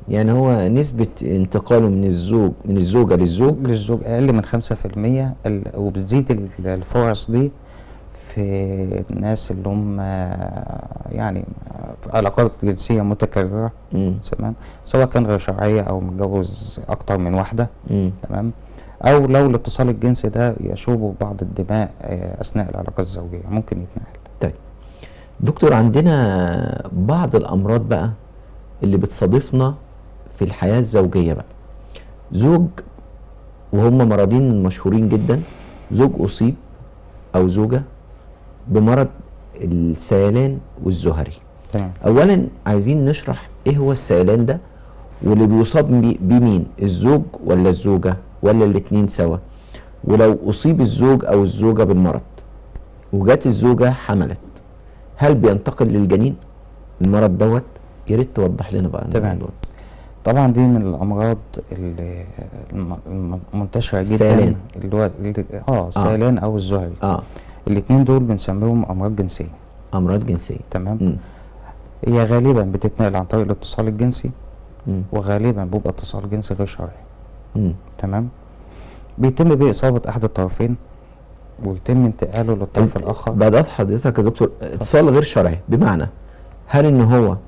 يعني هو نسبة انتقاله من الزوج من الزوجة للزوج للزوج اقل من خمسة في المية ال- وبتزيد ال- الفرص دي في الناس اللي هم يعني في علاقات جنسية متكررة مم. تمام سواء كان غير شرعية او متجوز اكتر من واحدة مم. تمام او لو الاتصال الجنسي ده يشوب بعض الدماء آه، اثناء العلاقة الزوجية ممكن يتنقل طيب دكتور عندنا بعض الأمراض بقى اللي بتصادفنا في الحياة الزوجية بقى زوج وهم مرضين مشهورين جدا زوج أصيب أو زوجة بمرض السيلان والزهري تمام اولا عايزين نشرح ايه هو السيلان ده واللي بيصاب بي- بمين الزوج ولا الزوجة ولا الاتنين سوا ولو اصيب الزوج او الزوجة بالمرض وجات الزوجة حملت هل بينتقل للجنين المرض دوت يا ريت توضح لنا بقى تمام. الموضوع طبعا دي من الامراض اللي الم- الم- المنتشره جدا السيلان. اللي هو اللي اه السيلان او الزهري اه الاثنين دول بنسميهم امراض جنسيه امراض جنسية تمام مم. هي غالبا بتتنقل عن طريق الاتصال الجنسي مم. وغالبا بيبقى اتصال جنسي غير شرعي مم. تمام بيتم باصابه احد الطرفين ويتم انتقاله للطرف الاخر بدأت حضرتك يا دكتور اتصال غير شرعي بمعنى هل ان هو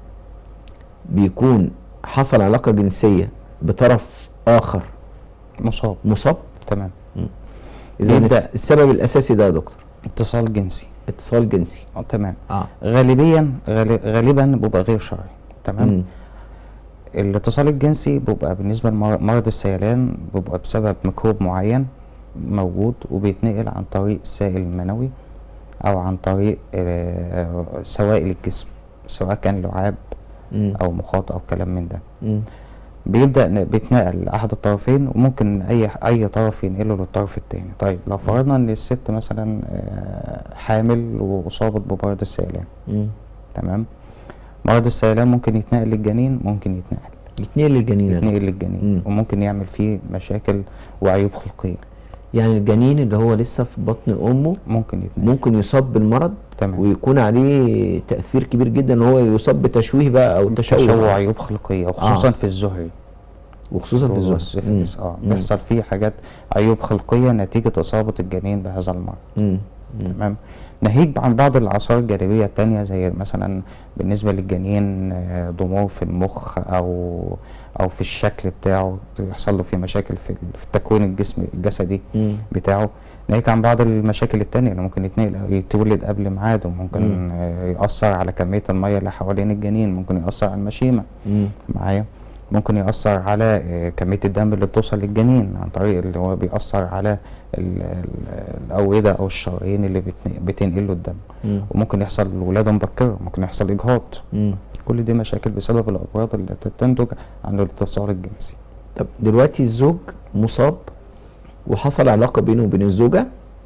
بيكون حصل علاقة جنسية بطرف آخر مصاب مصاب تمام إذا بيبدأ- الس- السبب الأساسي ده يا دكتور اتصال جنسي اتصال جنسي اه تمام اه غالبيا غالي- غالبا بيبقى غير شرعي تمام مم. الاتصال الجنسي بيبقى بالنسبة لمرض السيلان بيبقى بسبب ميكروب معين موجود وبيتنقل عن طريق السائل المنوي أو عن طريق آه، سوائل الجسم سواء كان لعاب مم. أو مخاط أو كلام من ده مم. بيبدأ ن- بيتنقل لأحد الطرفين وممكن أي أي طرف ينقله للطرف التاني طيب لو فرضنا إن الست مثلا آه، حامل وأصابت بمرض السيلان مم. تمام مرض السيلان ممكن يتنقل للجنين ممكن يتنقل يتنقل للجنين يتنقل ده. للجنين مم. وممكن يعمل فيه مشاكل وعيوب خلقية يعني الجنين اللي هو لسه في بطن أمه ممكن يتنقل ممكن يصاب بالمرض تمام ويكون عليه تأثير كبير جدا ان هو يصاب بتشويه بقى او تشوه تشوه عيوب خلقية وخصوصا آه. في الزهري وخصوصا في هو الزوج السيفلس اه مم. بيحصل فيه حاجات عيوب خلقية نتيجة إصابة الجنين بهذا المرض مم. مم. تمام ناهيك عن بعض الآثار الجانبية التانية زي مثلا بالنسبة للجنين آه، ضمور في المخ أو أو في الشكل بتاعه يحصل له فيه مشاكل في في التكوين الجسم الجسدي مم. بتاعه ناهيك عن بعض المشاكل التانية اللي ممكن يتنقل يتولد قبل ميعاده ممكن مم. آه، يأثر على كمية المية اللي حوالين الجنين ممكن يأثر على المشيمة مم. معايا ممكن يأثر على آه، كمية الدم اللي بتوصل للجنين عن طريق اللي هو بيأثر على ال- ال- الأوعدة أو الشرايين اللي بتن- بتنقل له الدم مم. وممكن يحصل ولادة مبكرة ممكن يحصل إجهاض مم. كل دي مشاكل بسبب الأمراض اللي تنتج عن الاتصال الجنسي طب دلوقتي الزوج مصاب وحصل علاقة بينه وبين الزوجة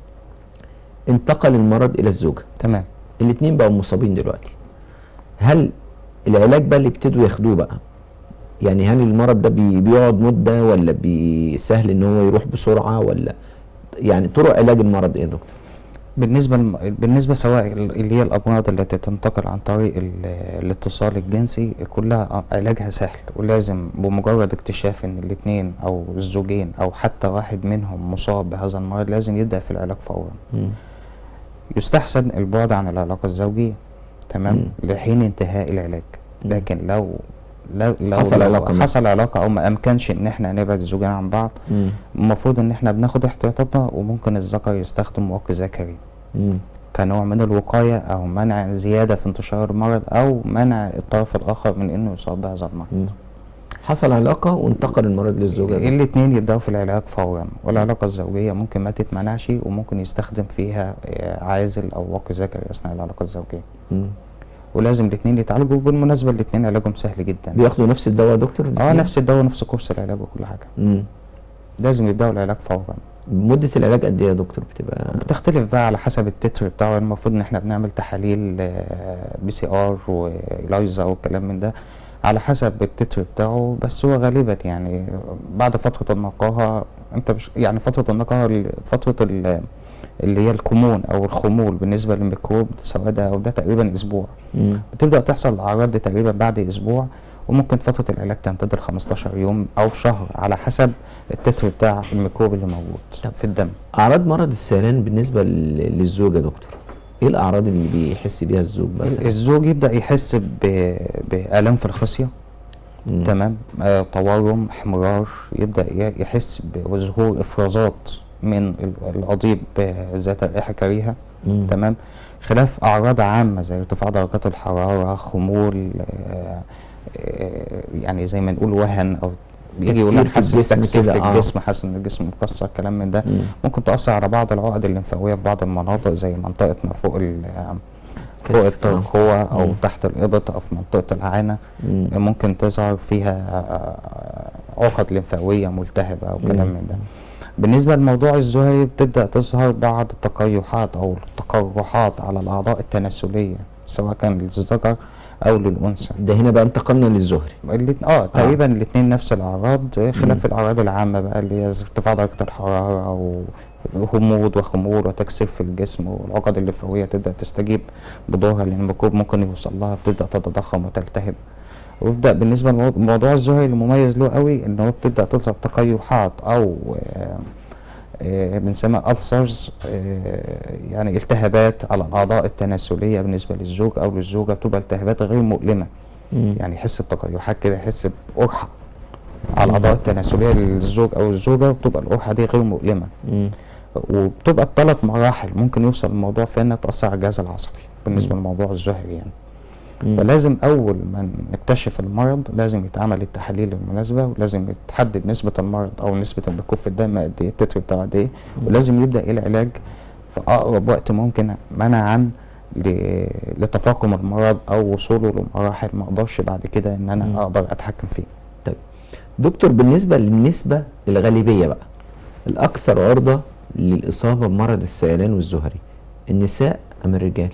انتقل المرض إلى الزوجة تمام الاتنين بقوا مصابين دلوقتي هل العلاج بقى اللي ابتدوا ياخدوه بقى يعني هل المرض ده بي بيقعد مدة ولا بيسهل ان هو يروح بسرعة ولا يعني طرق علاج المرض ايه يا دكتور؟ بالنسبة لم... بالنسبة سواء ال- اللي هي الأمراض التي تنتقل عن طريق ال... الاتصال الجنسي كلها علاجها سهل ولازم بمجرد اكتشاف إن الاتنين أو الزوجين أو حتى واحد منهم مصاب بهذا المرض لازم يبدأ في العلاج فورا مم. يستحسن البعد عن العلاقة الزوجية تمام مم. لحين انتهاء العلاج مم. لكن لو لو لو حصل لو علاقة مثلا. حصل علاقة أو ما أمكنش إن إحنا نبعد الزوجين عن بعض مم. المفروض إن إحنا بناخد احتياطاتنا وممكن الذكر يستخدم موقي ذكري مم. كنوع من الوقاية أو منع زيادة في انتشار المرض أو منع الطرف الآخر من إنه يصاب بهذا المرض. مم. حصل علاقة وانتقل المرض للزوجة دي. الاتنين يبدأوا في العلاج فورا والعلاقة الزوجية ممكن ما تتمنعش وممكن يستخدم فيها آه، عازل أو واقي ذكري أثناء العلاقة الزوجية. مم. ولازم الاتنين يتعالجوا وبالمناسبة الاتنين علاجهم سهل جدا. بياخدوا نفس الدواء يا دكتور؟ اه الاتنين؟ نفس الدواء نفس كورس العلاج وكل حاجة. مم. لازم يبدأوا العلاج فورا. مدة العلاج قد ايه يا دكتور بتبقى؟ بتختلف بقى على حسب التتر بتاعه المفروض ان احنا بنعمل تحاليل بي سي ار والايزا والكلام من ده على حسب التتر بتاعه بس هو غالبا يعني بعد فترة النقاهة انت مش يعني فترة النقاهة ال- فترة ال- اللي هي الكمون او الخمول بالنسبة للميكروب سواء ده او ده تقريبا اسبوع مم. بتبدأ تحصل الأعراض دي تقريبا بعد أسبوع وممكن فترة العلاج تمتد ل 15 يوم أو شهر على حسب التتر بتاع الميكروب اللي موجود في الدم اعراض مرض السيلان بالنسبه لل- للزوج يا دكتور ايه الاعراض اللي بيحس بيها الزوج مثلا الزوج يبدأ يحس ب- بآلام في الخصية مم. تمام آه تورم احمرار يبدأ ي- يحس بظهور إفرازات من ال- القضيب آه، ذات الرائحة كريهة مم. تمام خلاف أعراض عامة زي ارتفاع درجات الحرارة خمول آه، آه، يعني زي ما نقول وهن أو يجي يقول تكسير لك في حاسس الجسم تكسير كده، في آه. الجسم حاسس ان الجسم مكسر كلام من ده مم. ممكن تأثر على بعض العقد الليمفاوية في بعض المناطق زي منطقة ما فوق ال فوق الترقوة أو مم. تحت الإبط أو في منطقة العانة مم. ممكن تظهر فيها عقد لمفاوية ملتهبة أو كلام مم. من ده بالنسبة لموضوع الزهري بتبدأ تظهر بعض التقيحات أو التقرحات على الأعضاء التناسلية سواء كان للذكر أو للأنثى ده هنا بقى انتقلنا للزهري الات- اه تقريبا الاثنين نفس الاعراض آه، خلاف الاعراض العامه بقى اللي هي ارتفاع درجه الحراره او غموض وخمول وتكسير في الجسم والعقد الليمفاويه تبدا تستجيب بدورها لان الميكروب ممكن يوصل لها بتبدا تتضخم وتلتهب ويبدا بالنسبه لموضوع الزهري المميز له قوي ان هو بتبدا تظهر تقيحات او آه، آه، بنسميها ألسرز يعني التهابات على الأعضاء التناسلية بالنسبة للزوج أو للزوجة بتبقى التهابات غير مؤلمة مم. يعني يحس بتقيحات كده يحس بقرحة على الأعضاء التناسلية للزوج أو الزوجة وبتبقى القرحة دي غير مؤلمة مم. وبتبقى بثلاث مراحل ممكن يوصل الموضوع في إنها تأثر على الجهاز العصبي بالنسبة مم. لموضوع الزهري يعني مم. فلازم أول ما نكتشف المرض لازم يتعمل التحاليل المناسبة ولازم يتحدد نسبة المرض أو نسبة الميكروب في الدم قد إيه التتر بتاعه قد إيه ولازم يبدأ العلاج في أقرب وقت ممكن منعا ل- لتفاقم المرض أو وصوله لمراحل ما أقدرش بعد كده إن مم. أنا أقدر أتحكم فيه. طيب دكتور بالنسبة للنسبة الغالبية بقى الأكثر عرضة للإصابة بمرض السيلان والزهري النساء أم الرجال؟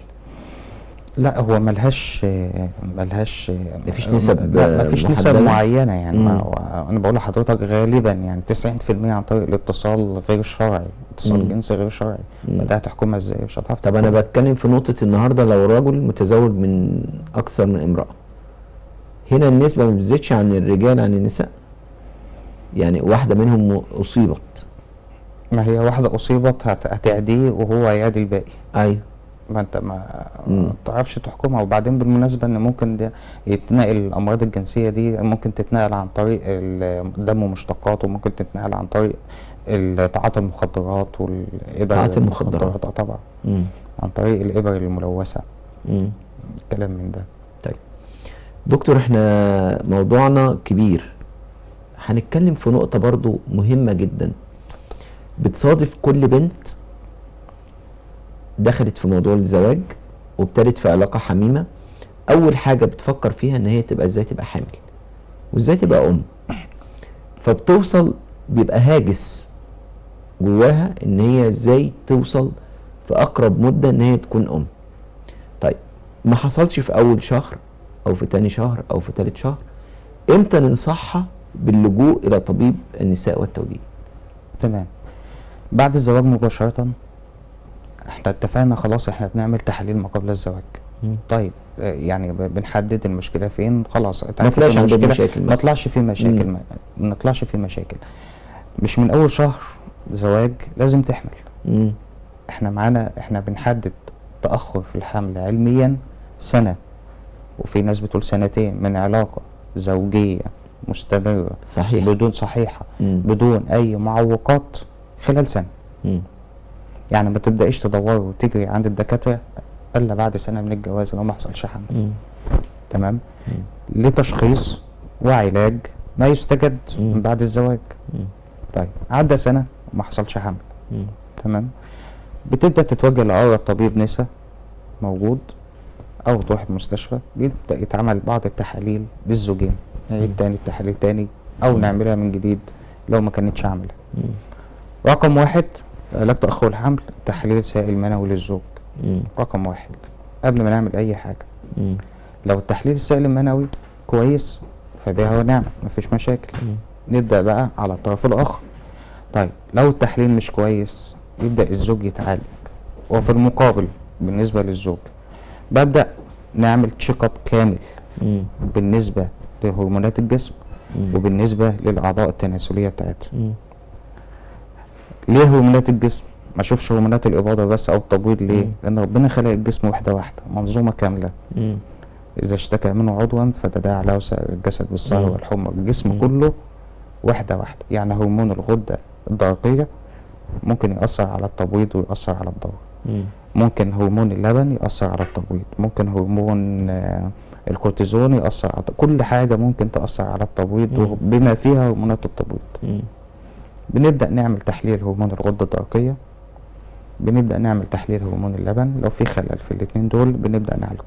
لا هو ملهاش ملهاش مفيش نسب لا مفيش نسب محددة؟ معينة يعني ما مم. هو انا بقول لحضرتك غالبا يعني 90% عن طريق الاتصال غير الشرعي اتصال مم. جنسي غير شرعي مم. فده هتحكمها ازاي مش هتعرف طب أنا تحكمها. بتكلم في نقطة النهاردة لو رجل متزوج من أكثر من امرأة هنا النسبة ما بتزيدش عن الرجال عن النساء يعني واحدة منهم أصيبت ما هي واحدة أصيبت هت- هتعديه وهو هيعدي الباقي أيوه ما انت ما مم. ما تعرفش تحكمها وبعدين بالمناسبة ان ممكن ده يتنقل الامراض الجنسية دي ممكن تتنقل عن طريق الدم ومشتقاته وممكن تتنقل عن طريق ال- تعاطي المخدرات والإبر تعاطي المخدرات. اه طبعا مم. عن طريق الإبر الملوثة مم. كلام من ده طيب دكتور احنا موضوعنا كبير هنتكلم في نقطة برضو مهمة جدا بتصادف كل بنت دخلت في موضوع الزواج وابتدت في علاقة حميمة أول حاجة بتفكر فيها إن هي تبقى إزاي تبقى حامل وإزاي تبقى أم فبتوصل بيبقى هاجس جواها إن هي إزاي توصل في أقرب مدة إن هي تكون أم طيب ما حصلش في اول شهر او في تاني شهر او في تالت شهر امتى ننصحها باللجوء الى طبيب النساء والتوليد تمام بعد الزواج مباشرة احنا اتفقنا خلاص احنا بنعمل تحاليل ما قبل الزواج طيب آه، يعني ب- بنحدد المشكلة فين خلاص اتعرفت طلعش إن عندهم المشكلة- مشاكل ما مثلا. طلعش فيه مشاكل مم. ما ما نطلعش فيه مشاكل مش من اول شهر زواج لازم تحمل مم. احنا معانا احنا بنحدد تأخر في الحمل علميا سنة وفي ناس بتقول سنتين من علاقة زوجية مستمرة صحيح بدون صحيحة مم. بدون أي معوقات خلال سنة مم. يعني ما تبدأيش تدوري وتجري عند الدكاترة إلا بعد سنة من الجواز لو ما حصلش حمل مم. تمام مم. لتشخيص وعلاج ما يستجد مم. من بعد الزواج مم. طيب عدى سنة وما حصلش حمل مم. تمام بتبدأ تتوجه لأقرب طبيب نساء موجود أو تروح المستشفى بيبدأ يتعمل بعض التحاليل للزوجين نعيد مم. تاني التحاليل تاني أو مم. نعملها من جديد لو ما كانتش عاملة مم. رقم واحد علاج تأخر الحمل تحليل سائل منوي للزوج مم. رقم واحد قبل ما نعمل أي حاجة مم. لو التحليل السائل المنوي كويس فبها ونعمة مفيش مشاكل مم. نبدأ بقى على الطرف الآخر طيب لو التحليل مش كويس يبدأ الزوج يتعالج وفي المقابل بالنسبة للزوج ببدأ نعمل تشيك اب كامل مم. بالنسبة لهرمونات الجسم مم. وبالنسبة للأعضاء التناسلية بتاعتها مم. ليه هرمونات الجسم ما اشوفش هرمونات الإباضة بس أو التبويض ليه مم. لأن ربنا خلق الجسم واحدة واحدة منظومة كاملة مم. إذا اشتكى منه عضوا فتداعى له سائر الجسد بالسهر مم. والحمى الجسم مم. كله واحدة واحدة يعني هرمون الغدة الدرقية ممكن يأثر على التبويض ويأثر على الدورة مم. ممكن هرمون اللبن يأثر على التبويض ممكن هرمون آه، الكورتيزون يأثر على كل حاجة ممكن تأثر على التبويض مم. بما فيها هرمونات التبويض مم. بنبدأ نعمل تحليل هرمون الغدة الدرقية بنبدأ نعمل تحليل هرمون اللبن لو في خلل في الاتنين دول بنبدأ نعالجه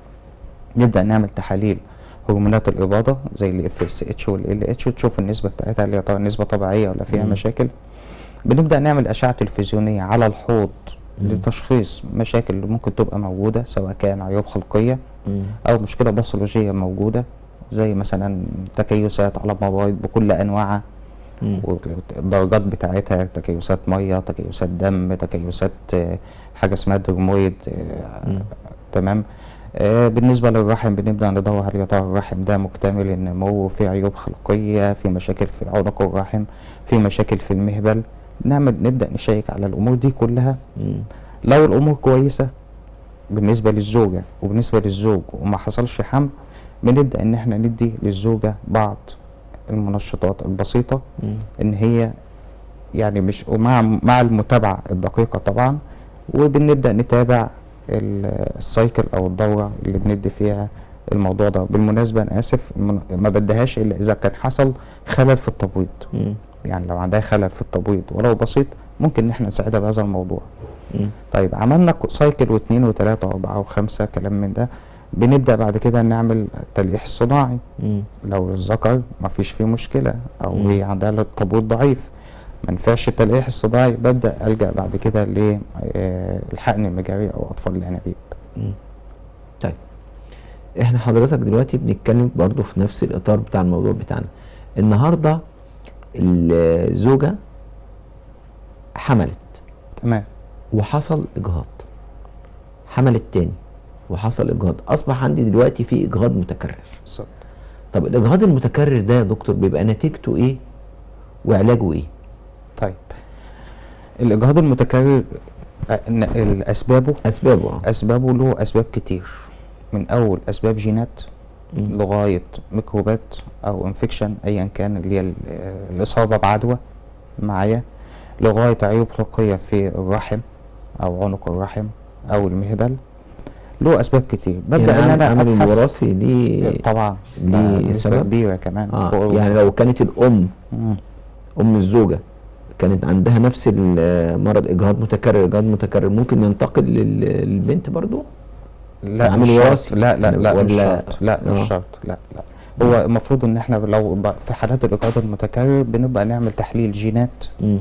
نبدأ نعمل تحاليل هرمونات الإباضة زي ال FSH وال LH تشوف النسبة بتاعتها اللي هي طبعا نسبة طبيعية ولا فيها مم. مشاكل بنبدأ نعمل أشعة تلفزيونية على الحوض مم. لتشخيص مشاكل اللي ممكن تبقى موجودة سواء كان عيوب خلقية مم. أو مشكلة باثولوجية موجودة زي مثلا تكيسات على مبايض بكل أنواعها مم. والدرجات بتاعتها تكيسات ميه تكيسات دم تكيسات آه، حاجه اسمها درمويد آه، مم. تمام آه، بالنسبه للرحم بنبدا ندور هل يا ترى الرحم ده مكتمل النمو في عيوب خلقيه في مشاكل في عنق الرحم في مشاكل في المهبل نعمل نبدا نشيك على الامور دي كلها مم. لو الامور كويسه بالنسبه للزوجه وبالنسبه للزوج وما حصلش حمل بنبدا ان احنا ندي للزوجه بعض المنشطات البسيطه مم. ان هي يعني مش ومع مع المتابعه الدقيقه طبعا وبنبدا نتابع ال- السايكل او الدوره اللي بندي فيها الموضوع ده بالمناسبه انا اسف من- ما بديهاش الا اذا كان حصل خلل في التبويض مم. يعني لو عندها خلل في التبويض ولو بسيط ممكن ان احنا نساعدها بهذا الموضوع مم. طيب عملنا ك- سايكل واثنين وثلاثة واربعة وخمسة كلام من ده بنبدأ بعد كده نعمل تلقيح صناعي مم. لو الذكر ما فيش فيه مشكلة أو مم. هي عندها التبويض ضعيف ما ينفعش التلقيح الصداعي ببدأ ألجأ بعد كده للحقن المجاري أو أطفال الأنابيب مم. طيب احنا حضرتك دلوقتي بنتكلم برضو في نفس الاطار بتاع الموضوع بتاعنا النهارده الزوجه حملت تمام وحصل اجهاض حملت تاني وحصل اجهاض اصبح عندي دلوقتي في اجهاض متكرر بالظبط طب الاجهاض المتكرر ده يا دكتور بيبقى نتيجته ايه وعلاجه ايه طيب الإجهاض المتكرر آه، ن- الأسبابه اسبابه اه أسبابه له أسباب كتير من أول أسباب جينات مم. لغاية ميكروبات أو انفكشن أيا كان اللي هي ال- الإصابة بعدوى معايا لغاية عيوب خلقية في الرحم أو عنق الرحم أو المهبل له أسباب كتير ببدأ يعني إن عمل, أنا عمل أبحث الوراثي ليه طبعا ليه ده نسبة سبب؟ كبيرة كمان اه فوق- يعني لو كانت الام مم. ام الزوجه كانت عندها نفس المرض اجهاض متكرر اجهاض متكرر ممكن ينتقل لل- للبنت برضو لا عامل مش وراثي. شرط لا لا لا مش ولا- شرط لا آه. مش شرط لا لا هو المفروض ان احنا لو ب- في حالات الاجهاض المتكرر بنبقى نعمل تحليل جينات مم.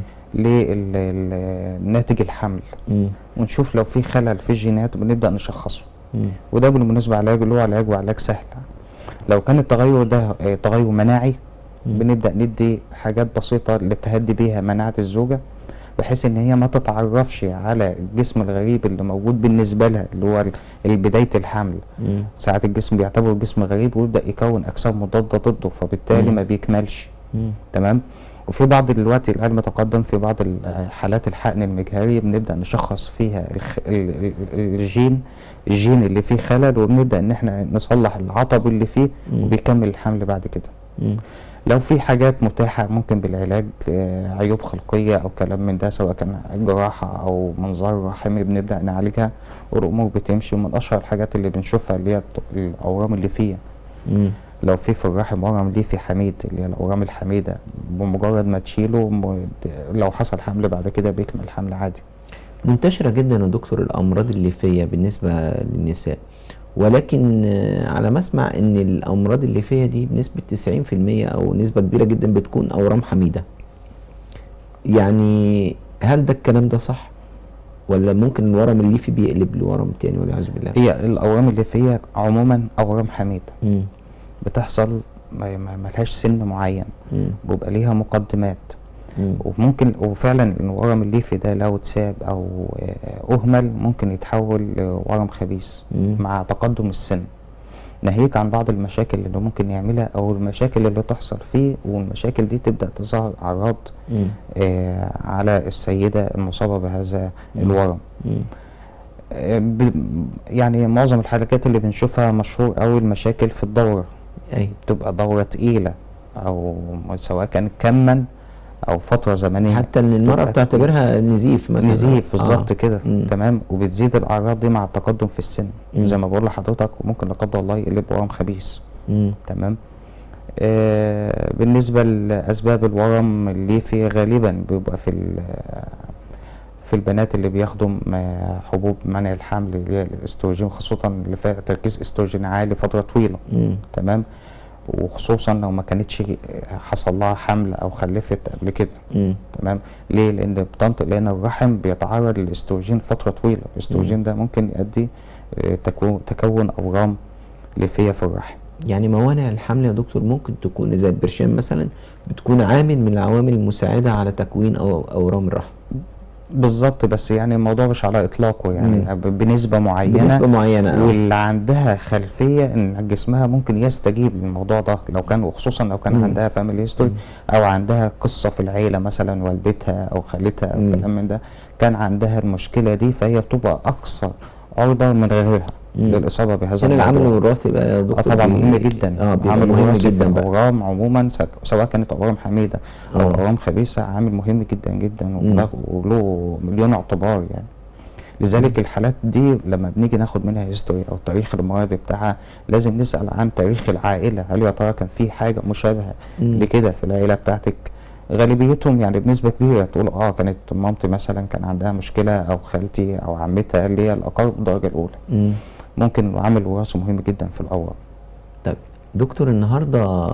لناتج الحمل مم. ونشوف لو في خلل في الجينات بنبدأ نشخصه مم. وده بالمناسبة علاج له علاج وعلاج سهل لو كان التغير ده آه، تغير مناعي مم. بنبدأ ندي حاجات بسيطة لتهدي بيها مناعة الزوجة بحيث ان هي ما تتعرفش على الجسم الغريب اللي موجود بالنسبة لها اللي هو ال- بداية الحمل مم. ساعات الجسم بيعتبره جسم غريب ويبدأ يكون أجسام مضادة ضده فبالتالي مم. ما بيكملش مم. تمام وفي بعض دلوقتي العلم تقدم في بعض ال- حالات الحقن المجهري بنبدأ نشخص فيها الخ... ال... ال- الجين الجين اللي فيه خلل وبنبدأ ان احنا نصلح العطب اللي فيه مم. وبيكمل الحمل بعد كده مم. لو في حاجات متاحة ممكن بالعلاج آه، عيوب خلقية أو كلام من ده سواء كان جراحة أو منظار رحمي بنبدأ نعالجها والأمور بتمشي ومن أشهر الحاجات اللي بنشوفها اللي هي الت- الأورام الليفية مم. لو في في الرحم ورم ليفي حميد اللي هي الأورام الحميدة بمجرد ما تشيله م- لو حصل حمل بعد كده بيكمل الحمل عادي منتشرة جدا يا دكتور الأمراض الليفية بالنسبة للنساء ولكن آه، على ما أسمع إن الأمراض الليفية دي بنسبة 90% أو نسبة كبيرة جدا بتكون أورام حميدة يعني هل ده الكلام ده صح؟ ولا ممكن الورم الليفي بيقلب لورم تاني والعياذ بالله؟ هي الأورام الليفية عموما أورام حميدة مم. بتحصل ما ما- ملهاش سن معين مم. بيبقى ليها مقدمات مم. وممكن وفعلا الورم الليفي ده لو اتساب او آه، اهمل ممكن يتحول لورم خبيث مم. مع تقدم السن ناهيك عن بعض المشاكل اللي ممكن يعملها او المشاكل اللي تحصل فيه والمشاكل دي تبدا تظهر اعراض مم. آه على السيده المصابه بهذا الورم مم. آه، ب- يعني معظم الحالات اللي بنشوفها مشهور قوي المشاكل في الدوره ايوه بتبقى دورة تقيلة أو سواء كانت كما أو فترة زمنية حتى ان المرأة بتبقى بتعتبرها نزيف مثلا نزيف آه. بالظبط كده مم. تمام وبتزيد الأعراض دي مع التقدم في السن مم. زي ما بقول لحضرتك وممكن لا قدر الله يقلب ورم خبيث مم. تمام آه بالنسبة لأسباب الورم الليفي غالبا بيبقى في ال- في البنات اللي بياخدوا م- حبوب منع الحمل اللي هي الاستروجين خاصة اللي فيها تركيز استروجين عالي فترة طويلة مم. تمام وخصوصا لو ما كانتش حصل لها حمل او خلفت قبل كده مم. تمام ليه لان بتنطق لان الرحم بيتعرض للاستروجين فتره طويله الاستروجين ده ممكن يؤدي آه، تكو- تكون اورام ليفيه في الرحم يعني موانع الحمل يا دكتور ممكن تكون زي البرشام مثلا بتكون عامل من العوامل المساعدة على تكوين أو أورام الرحم بالظبط بس يعني الموضوع مش على اطلاقه يعني مم. ب- بنسبه معينه بنسبة معينة آه. واللي عندها خلفيه ان جسمها ممكن يستجيب للموضوع ده لو كان وخصوصا لو كان مم. عندها فاميلي هيستوري او عندها قصه في العيله مثلا والدتها او خالتها او مم. كلام من ده كان عندها المشكله دي فهي بتبقى اكثر عرضه من غيرها مم. للاصابه بهذا عشان العامل الموضوع. الوراثي بقى يا اه دكتور طبعا بي- مهم جدا اه بيبقى عامل مهم وراثي في جدا بقى الاورام عموما سك- سواء كانت اورام حميده او اه. اورام خبيثه عامل مهم جدا جدا مم. وله وله مليون اعتبار يعني لذلك الحالات دي لما بنيجي ناخد منها هيستوري او تاريخ المرض بتاعها لازم نسال عن تاريخ العائله هل يا ترى كان في حاجه مشابهه مم. لكده في العيله بتاعتك غالبيتهم يعني بنسبه كبيره تقول اه كانت مامتي مثلا كان عندها مشكله او خالتي او عمتها اللي هي الاقارب الدرجه الاولى مم. ممكن عامل وراثي مهم جدا في الاورام طيب دكتور النهارده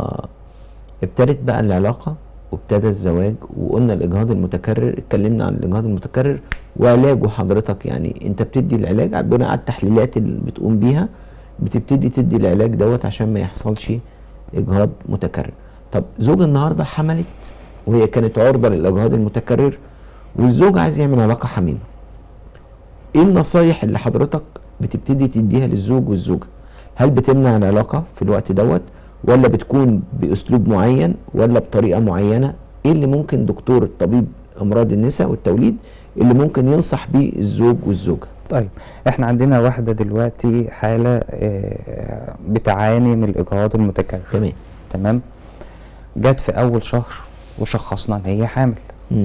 ابتدت بقى العلاقة وابتدى الزواج وقلنا الإجهاض المتكرر اتكلمنا عن الإجهاض المتكرر وعلاجه حضرتك يعني أنت بتدي العلاج على- بناء على التحليلات اللي بتقوم بيها بتبتدي تدي العلاج دوت عشان ما يحصلش إجهاض متكرر طب زوج النهارده حملت وهي كانت عرضة للإجهاض المتكرر والزوج عايز يعمل علاقة حميمة ايه النصايح اللي حضرتك بتبتدي تديها للزوج والزوجة هل بتمنع العلاقة في الوقت دوت ولا بتكون بأسلوب معين ولا بطريقة معينة ايه اللي ممكن دكتور الطبيب أمراض النساء والتوليد اللي ممكن ينصح بيه الزوج والزوجة طيب احنا عندنا واحدة دلوقتي حالة آه، بتعاني من الإجهاض المتكرر تمام تمام جت في أول شهر وشخصنا إن هي حامل مم.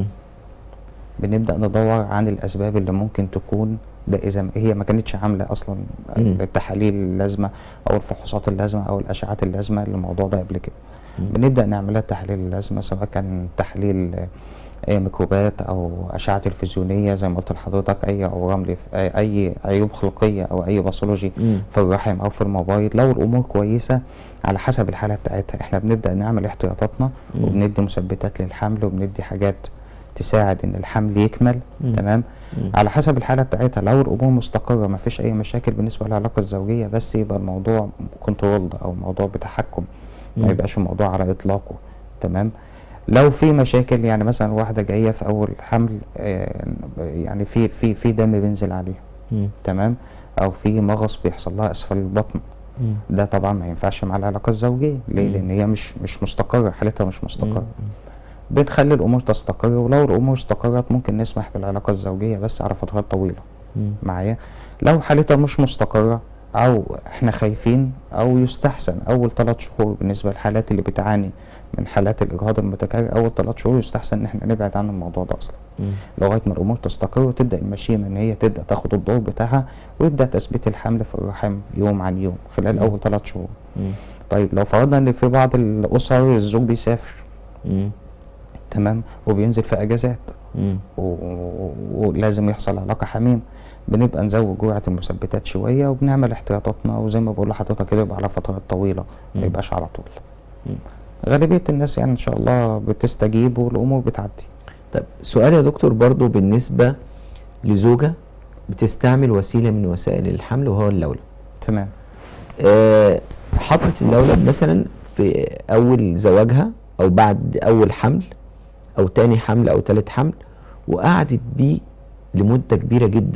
بنبدأ ندور عن الأسباب اللي ممكن تكون ده إذا هي ما كانتش عاملة أصلا مم. التحاليل اللازمة أو الفحوصات اللازمة أو الأشعات اللازمة للموضوع ده قبل كده مم. بنبدأ نعملها التحاليل اللازمة سواء كان تحليل آه، أي ميكروبات أو أشعة تلفزيونية زي ما قلت لحضرتك أي أورام لف أي أي عيوب خلقية أو أي باثولوجي مم. في الرحم أو في المبايض لو الأمور كويسة على حسب الحالة بتاعتها إحنا بنبدأ نعمل احتياطاتنا مم. وبندي مثبتات للحمل وبندي حاجات تساعد إن الحمل يكمل مم. تمام مم. على حسب الحالة بتاعتها لو الأمور مستقرة ما فيش أي مشاكل بالنسبة للعلاقة الزوجية بس يبقى الموضوع كنترول أو موضوع بتحكم ما مم. يبقاش الموضوع على إطلاقه تمام لو في مشاكل يعني مثلا واحدة جاية في أول حمل آه، يعني في في في دم بينزل عليها مم. تمام أو في مغص بيحصل لها أسفل البطن مم. ده طبعا ما ينفعش مع العلاقة الزوجية ليه؟ مم. لأن هي مش مش مستقرة حالتها مش مستقرة مم. بنخلي الأمور تستقر ولو الأمور استقرت ممكن نسمح بالعلاقة الزوجية بس على فترات طويلة مم. معايا لو حالتها مش مستقرة أو إحنا خايفين أو يستحسن أول ثلاث شهور بالنسبة للحالات اللي بتعاني من حالات الإجهاض المتكرر أول ثلاث شهور يستحسن إن إحنا نبعد عن الموضوع ده أصلا مم. لغاية ما الأمور تستقر وتبدأ المشيمة إن هي تبدأ تاخد الدور بتاعها ويبدأ تثبيت الحمل في الرحم يوم عن يوم خلال مم. أول ثلاث شهور مم. طيب لو فرضنا إن في بعض الأسر الزوج بيسافر مم. تمام وبينزل في أجازات مم. و- و- ولازم يحصل علاقة حميم بنبقى نزود جرعة المثبتات شوية وبنعمل احتياطاتنا وزي ما بقول لحضرتك كده يبقى على فترات طويلة مم. ما يبقاش على طول مم. غالبية الناس يعني إن شاء الله بتستجيب والأمور بتعدي طيب سؤال يا دكتور برضو بالنسبة لزوجة بتستعمل وسيلة من وسائل الحمل وهو اللولب تمام آه، حطت اللولب مثلا في اول زواجها او بعد اول حمل او تاني حمل او تالت حمل وقعدت بيه لمدة كبيرة جدا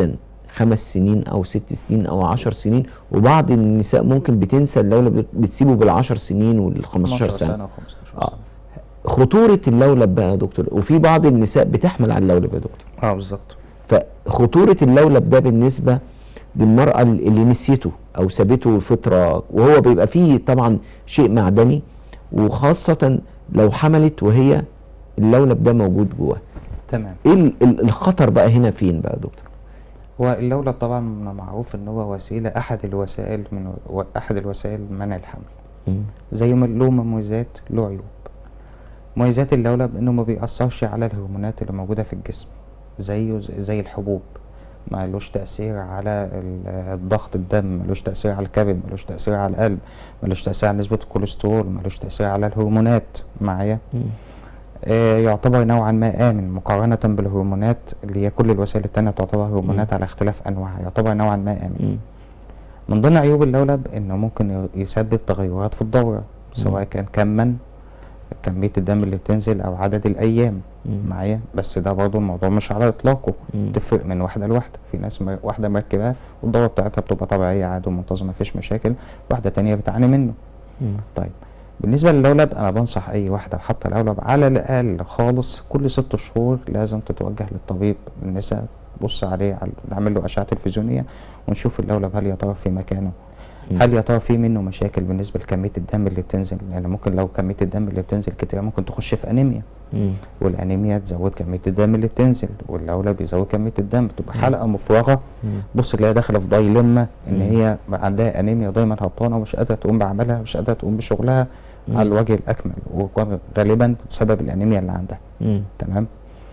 خمس سنين او ست سنين او عشر سنين وبعض النساء ممكن بتنسى اللولب بت- بتسيبه بالعشر سنين وال 15 سنه سنه و15 آه. سنه خطوره اللولب بقى يا دكتور وفي بعض النساء بتحمل على اللولب يا دكتور اه بالظبط فخطورة اللولب ده بالنسبة للمرأة اللي نسيته أو سابته فترة وهو بيبقى فيه طبعا شيء معدني وخاصة لو حملت وهي اللولب ده موجود جواها تمام ايه ال- ال- الخطر بقى هنا فين بقى يا دكتور هو اللولب طبعا معروف ان هو وسيله احد الوسائل من و- احد الوسائل منع الحمل مم. زي ما له مميزات له عيوب مميزات اللولب انه ما بيأثرش على الهرمونات اللي موجوده في الجسم زيه ز- زي الحبوب ملوش تأثير على ال- الضغط الدم ملوش تأثير على الكبد ملوش تأثير على القلب ملوش تأثير على نسبة الكوليسترول ملوش تأثير على الهرمونات معايا مم. آه، يعتبر نوعا ما آمن مقارنة بالهرمونات اللي هي كل الوسائل التانية تعتبر هرمونات على اختلاف أنواعها يعتبر نوعا ما آمن مم. من ضمن عيوب اللولب انه ممكن ي- يسبب تغيرات في الدورة سواء كان كما كمية الدم اللي بتنزل او عدد الايام مم. معايا بس ده برضه الموضوع مش على اطلاقه مم. تفرق من واحدة لواحدة في ناس م- واحدة مركباه والدورة بتاعتها بتبقى طبيعية عادي ومنتظمة مفيش مشاكل واحدة تانية بتعاني منه مم. طيب بالنسبة للولب أنا بنصح أي واحدة حاطة لولب على الأقل خالص كل ست شهور لازم تتوجه للطبيب النساء بص عليه على- نعمل له أشعة تلفزيونية ونشوف اللولب هل يا ترى في مكانه مم. هل يا ترى في منه مشاكل بالنسبة لكمية الدم اللي بتنزل لأن ممكن لو كمية الدم اللي بتنزل كتير ممكن تخش في أنيميا مم. والأنيميا تزود كمية الدم اللي بتنزل واللولب بيزود كمية الدم بتبقى حلقة مفرغة مم. بص تلاقيها داخله في دايلما ان مم. هي عندها انيميا دايما هبطانه ومش قادره تقوم بعملها مش قادره تقوم بشغلها مم. على الوجه الاكمل وغالبا بسبب الانيميا اللي عندها مم. تمام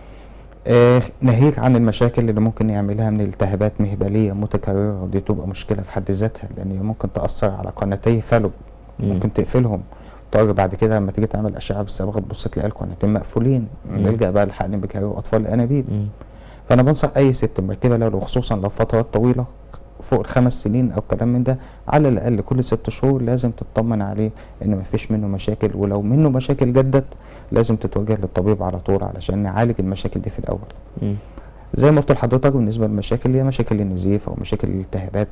آه ناهيك عن المشاكل اللي ممكن يعملها من التهابات مهبليه متكرره ودي تبقى مشكله في حد ذاتها لان هي ممكن تاثر على قناتي فالو مم. ممكن تقفلهم طيب بعد كده لما تيجي تعمل اشعه بالصبغه تبص تلاقي القناتين مقفولين مم. نلجا بقى لحقن بكاريو اطفال الانابيب مم. فانا بنصح اي ست مركبه لو خصوصا لو فترات طويله فوق الخمس سنين او كلام من ده على الاقل كل ست شهور لازم تطمن عليه ان مفيش منه مشاكل ولو منه مشاكل جدت لازم تتوجه للطبيب على طول علشان نعالج المشاكل دي في الاول مم. زي ما قلت لحضرتك بالنسبه للمشاكل هي مشاكل النزيف او مشاكل الالتهابات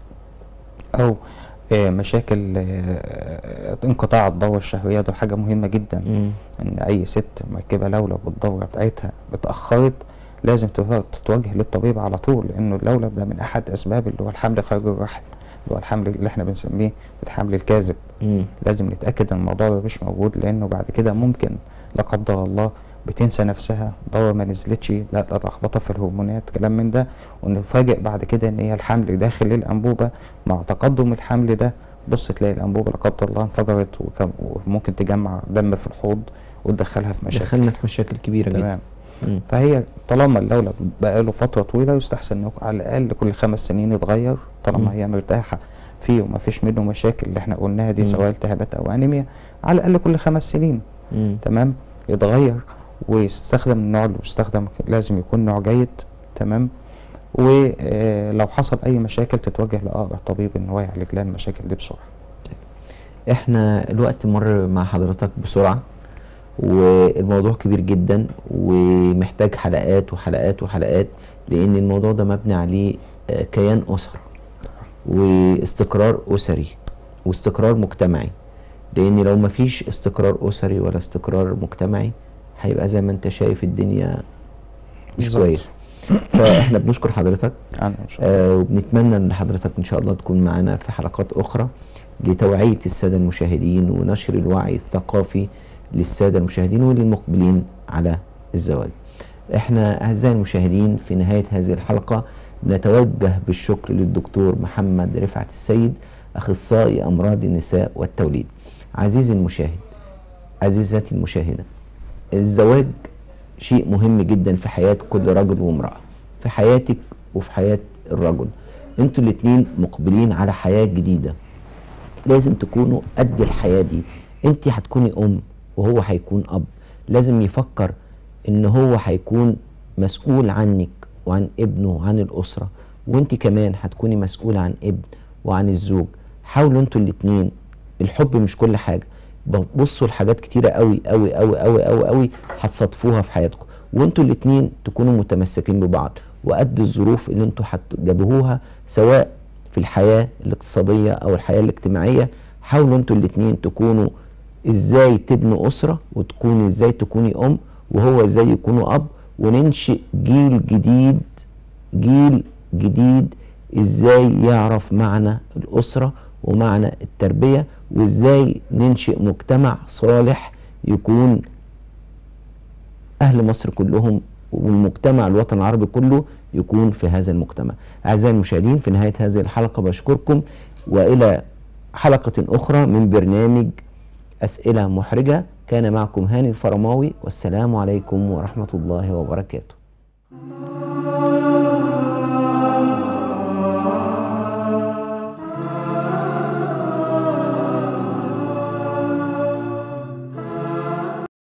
او آه، مشاكل آه، انقطاع الدورة الشهرية ده حاجة مهمة جدا مم. ان اي ست مركبه لولب والدوره بتاعتها اتاخرت لازم تت- تتوجه للطبيب على طول لانه اللولب ده من احد اسباب اللي هو الحمل خارج الرحم اللي هو الحمل اللي احنا بنسميه الحمل الكاذب مم. لازم نتاكد ان الموضوع ده مش موجود لانه بعد كده ممكن لا قدر الله بتنسى نفسها دورة ما نزلتش لا لا لخبطه في الهرمونات كلام من ده ونفاجئ بعد كده ان هي الحمل داخل الانبوبه مع تقدم الحمل ده بص تلاقي الانبوبه لا قدر الله انفجرت وكم- وممكن تجمع دم في الحوض وتدخلها في مشاكل دخلنا في مشاكل كبيرة جدا تمام مم. فهي طالما اللولب بقى له فتره طويله يستحسن انه على الاقل كل خمس سنين يتغير مم. طالما هي مرتاحه فيه وما فيش منه مشاكل اللي احنا قلناها دي مم. سواء التهابات او انيميا على الاقل كل خمس سنين مم. تمام يتغير ويستخدم النوع اللي بيستخدم لازم يكون نوع جيد تمام ولو حصل اي مشاكل تتوجه لاقرب طبيب ان هو يعالج لها المشاكل دي بسرعه احنا الوقت مر مع حضرتك بسرعة والموضوع كبير جدا ومحتاج حلقات وحلقات وحلقات لان الموضوع ده مبني عليه آه، كيان اسرة واستقرار اسري واستقرار مجتمعي لان لو مفيش استقرار اسري ولا استقرار مجتمعي هيبقى زي ما انت شايف الدنيا مش بالظبط. كويسة فاحنا بنشكر حضرتك انا ان شاء الله آه وبنتمنى ان حضرتك ان شاء الله تكون معنا في حلقات اخرى لتوعية السادة المشاهدين ونشر الوعي الثقافي للسادة المشاهدين وللمقبلين على الزواج احنا اعزائي المشاهدين في نهاية هذه الحلقة نتوجه بالشكر للدكتور محمد رفعت السيد اخصائي امراض النساء والتوليد عزيزي المشاهد عزيزتي المشاهدة الزواج شيء مهم جدا في حياة كل رجل وامرأة في حياتك وفي حياة الرجل انتوا الاتنين مقبلين على حياة جديدة لازم تكونوا قد الحياة دي انت هتكوني ام وهو هيكون اب لازم يفكر ان هو هيكون مسؤول عنك وعن ابنه وعن الاسرة وانت كمان هتكوني مسؤولة عن ابن وعن الزوج حاولوا انتوا الاتنين الحب مش كل حاجة بصوا لحاجات كتيرة قوي قوي قوي قوي قوي قوي هتصادفوها في حياتكم وانتوا الاتنين تكونوا متمسكين ببعض وقد الظروف اللي انتوا هتواجهوها سواء في الحياه الاقتصاديه او الحياه الاجتماعيه حاولوا انتوا الاتنين تكونوا ازاي تبنوا اسره وتكون ازاي تكوني ام وهو ازاي يكونوا اب وننشئ جيل جديد جيل جديد ازاي يعرف معنى الاسره ومعنى التربيه وازاي ننشئ مجتمع صالح يكون اهل مصر كلهم والمجتمع الوطن العربي كله يكون في هذا المجتمع اعزائي المشاهدين في نهايه هذه الحلقه بشكركم والى حلقه اخرى من برنامج اسئله محرجه كان معكم هاني الفرماوي والسلام عليكم ورحمه الله وبركاته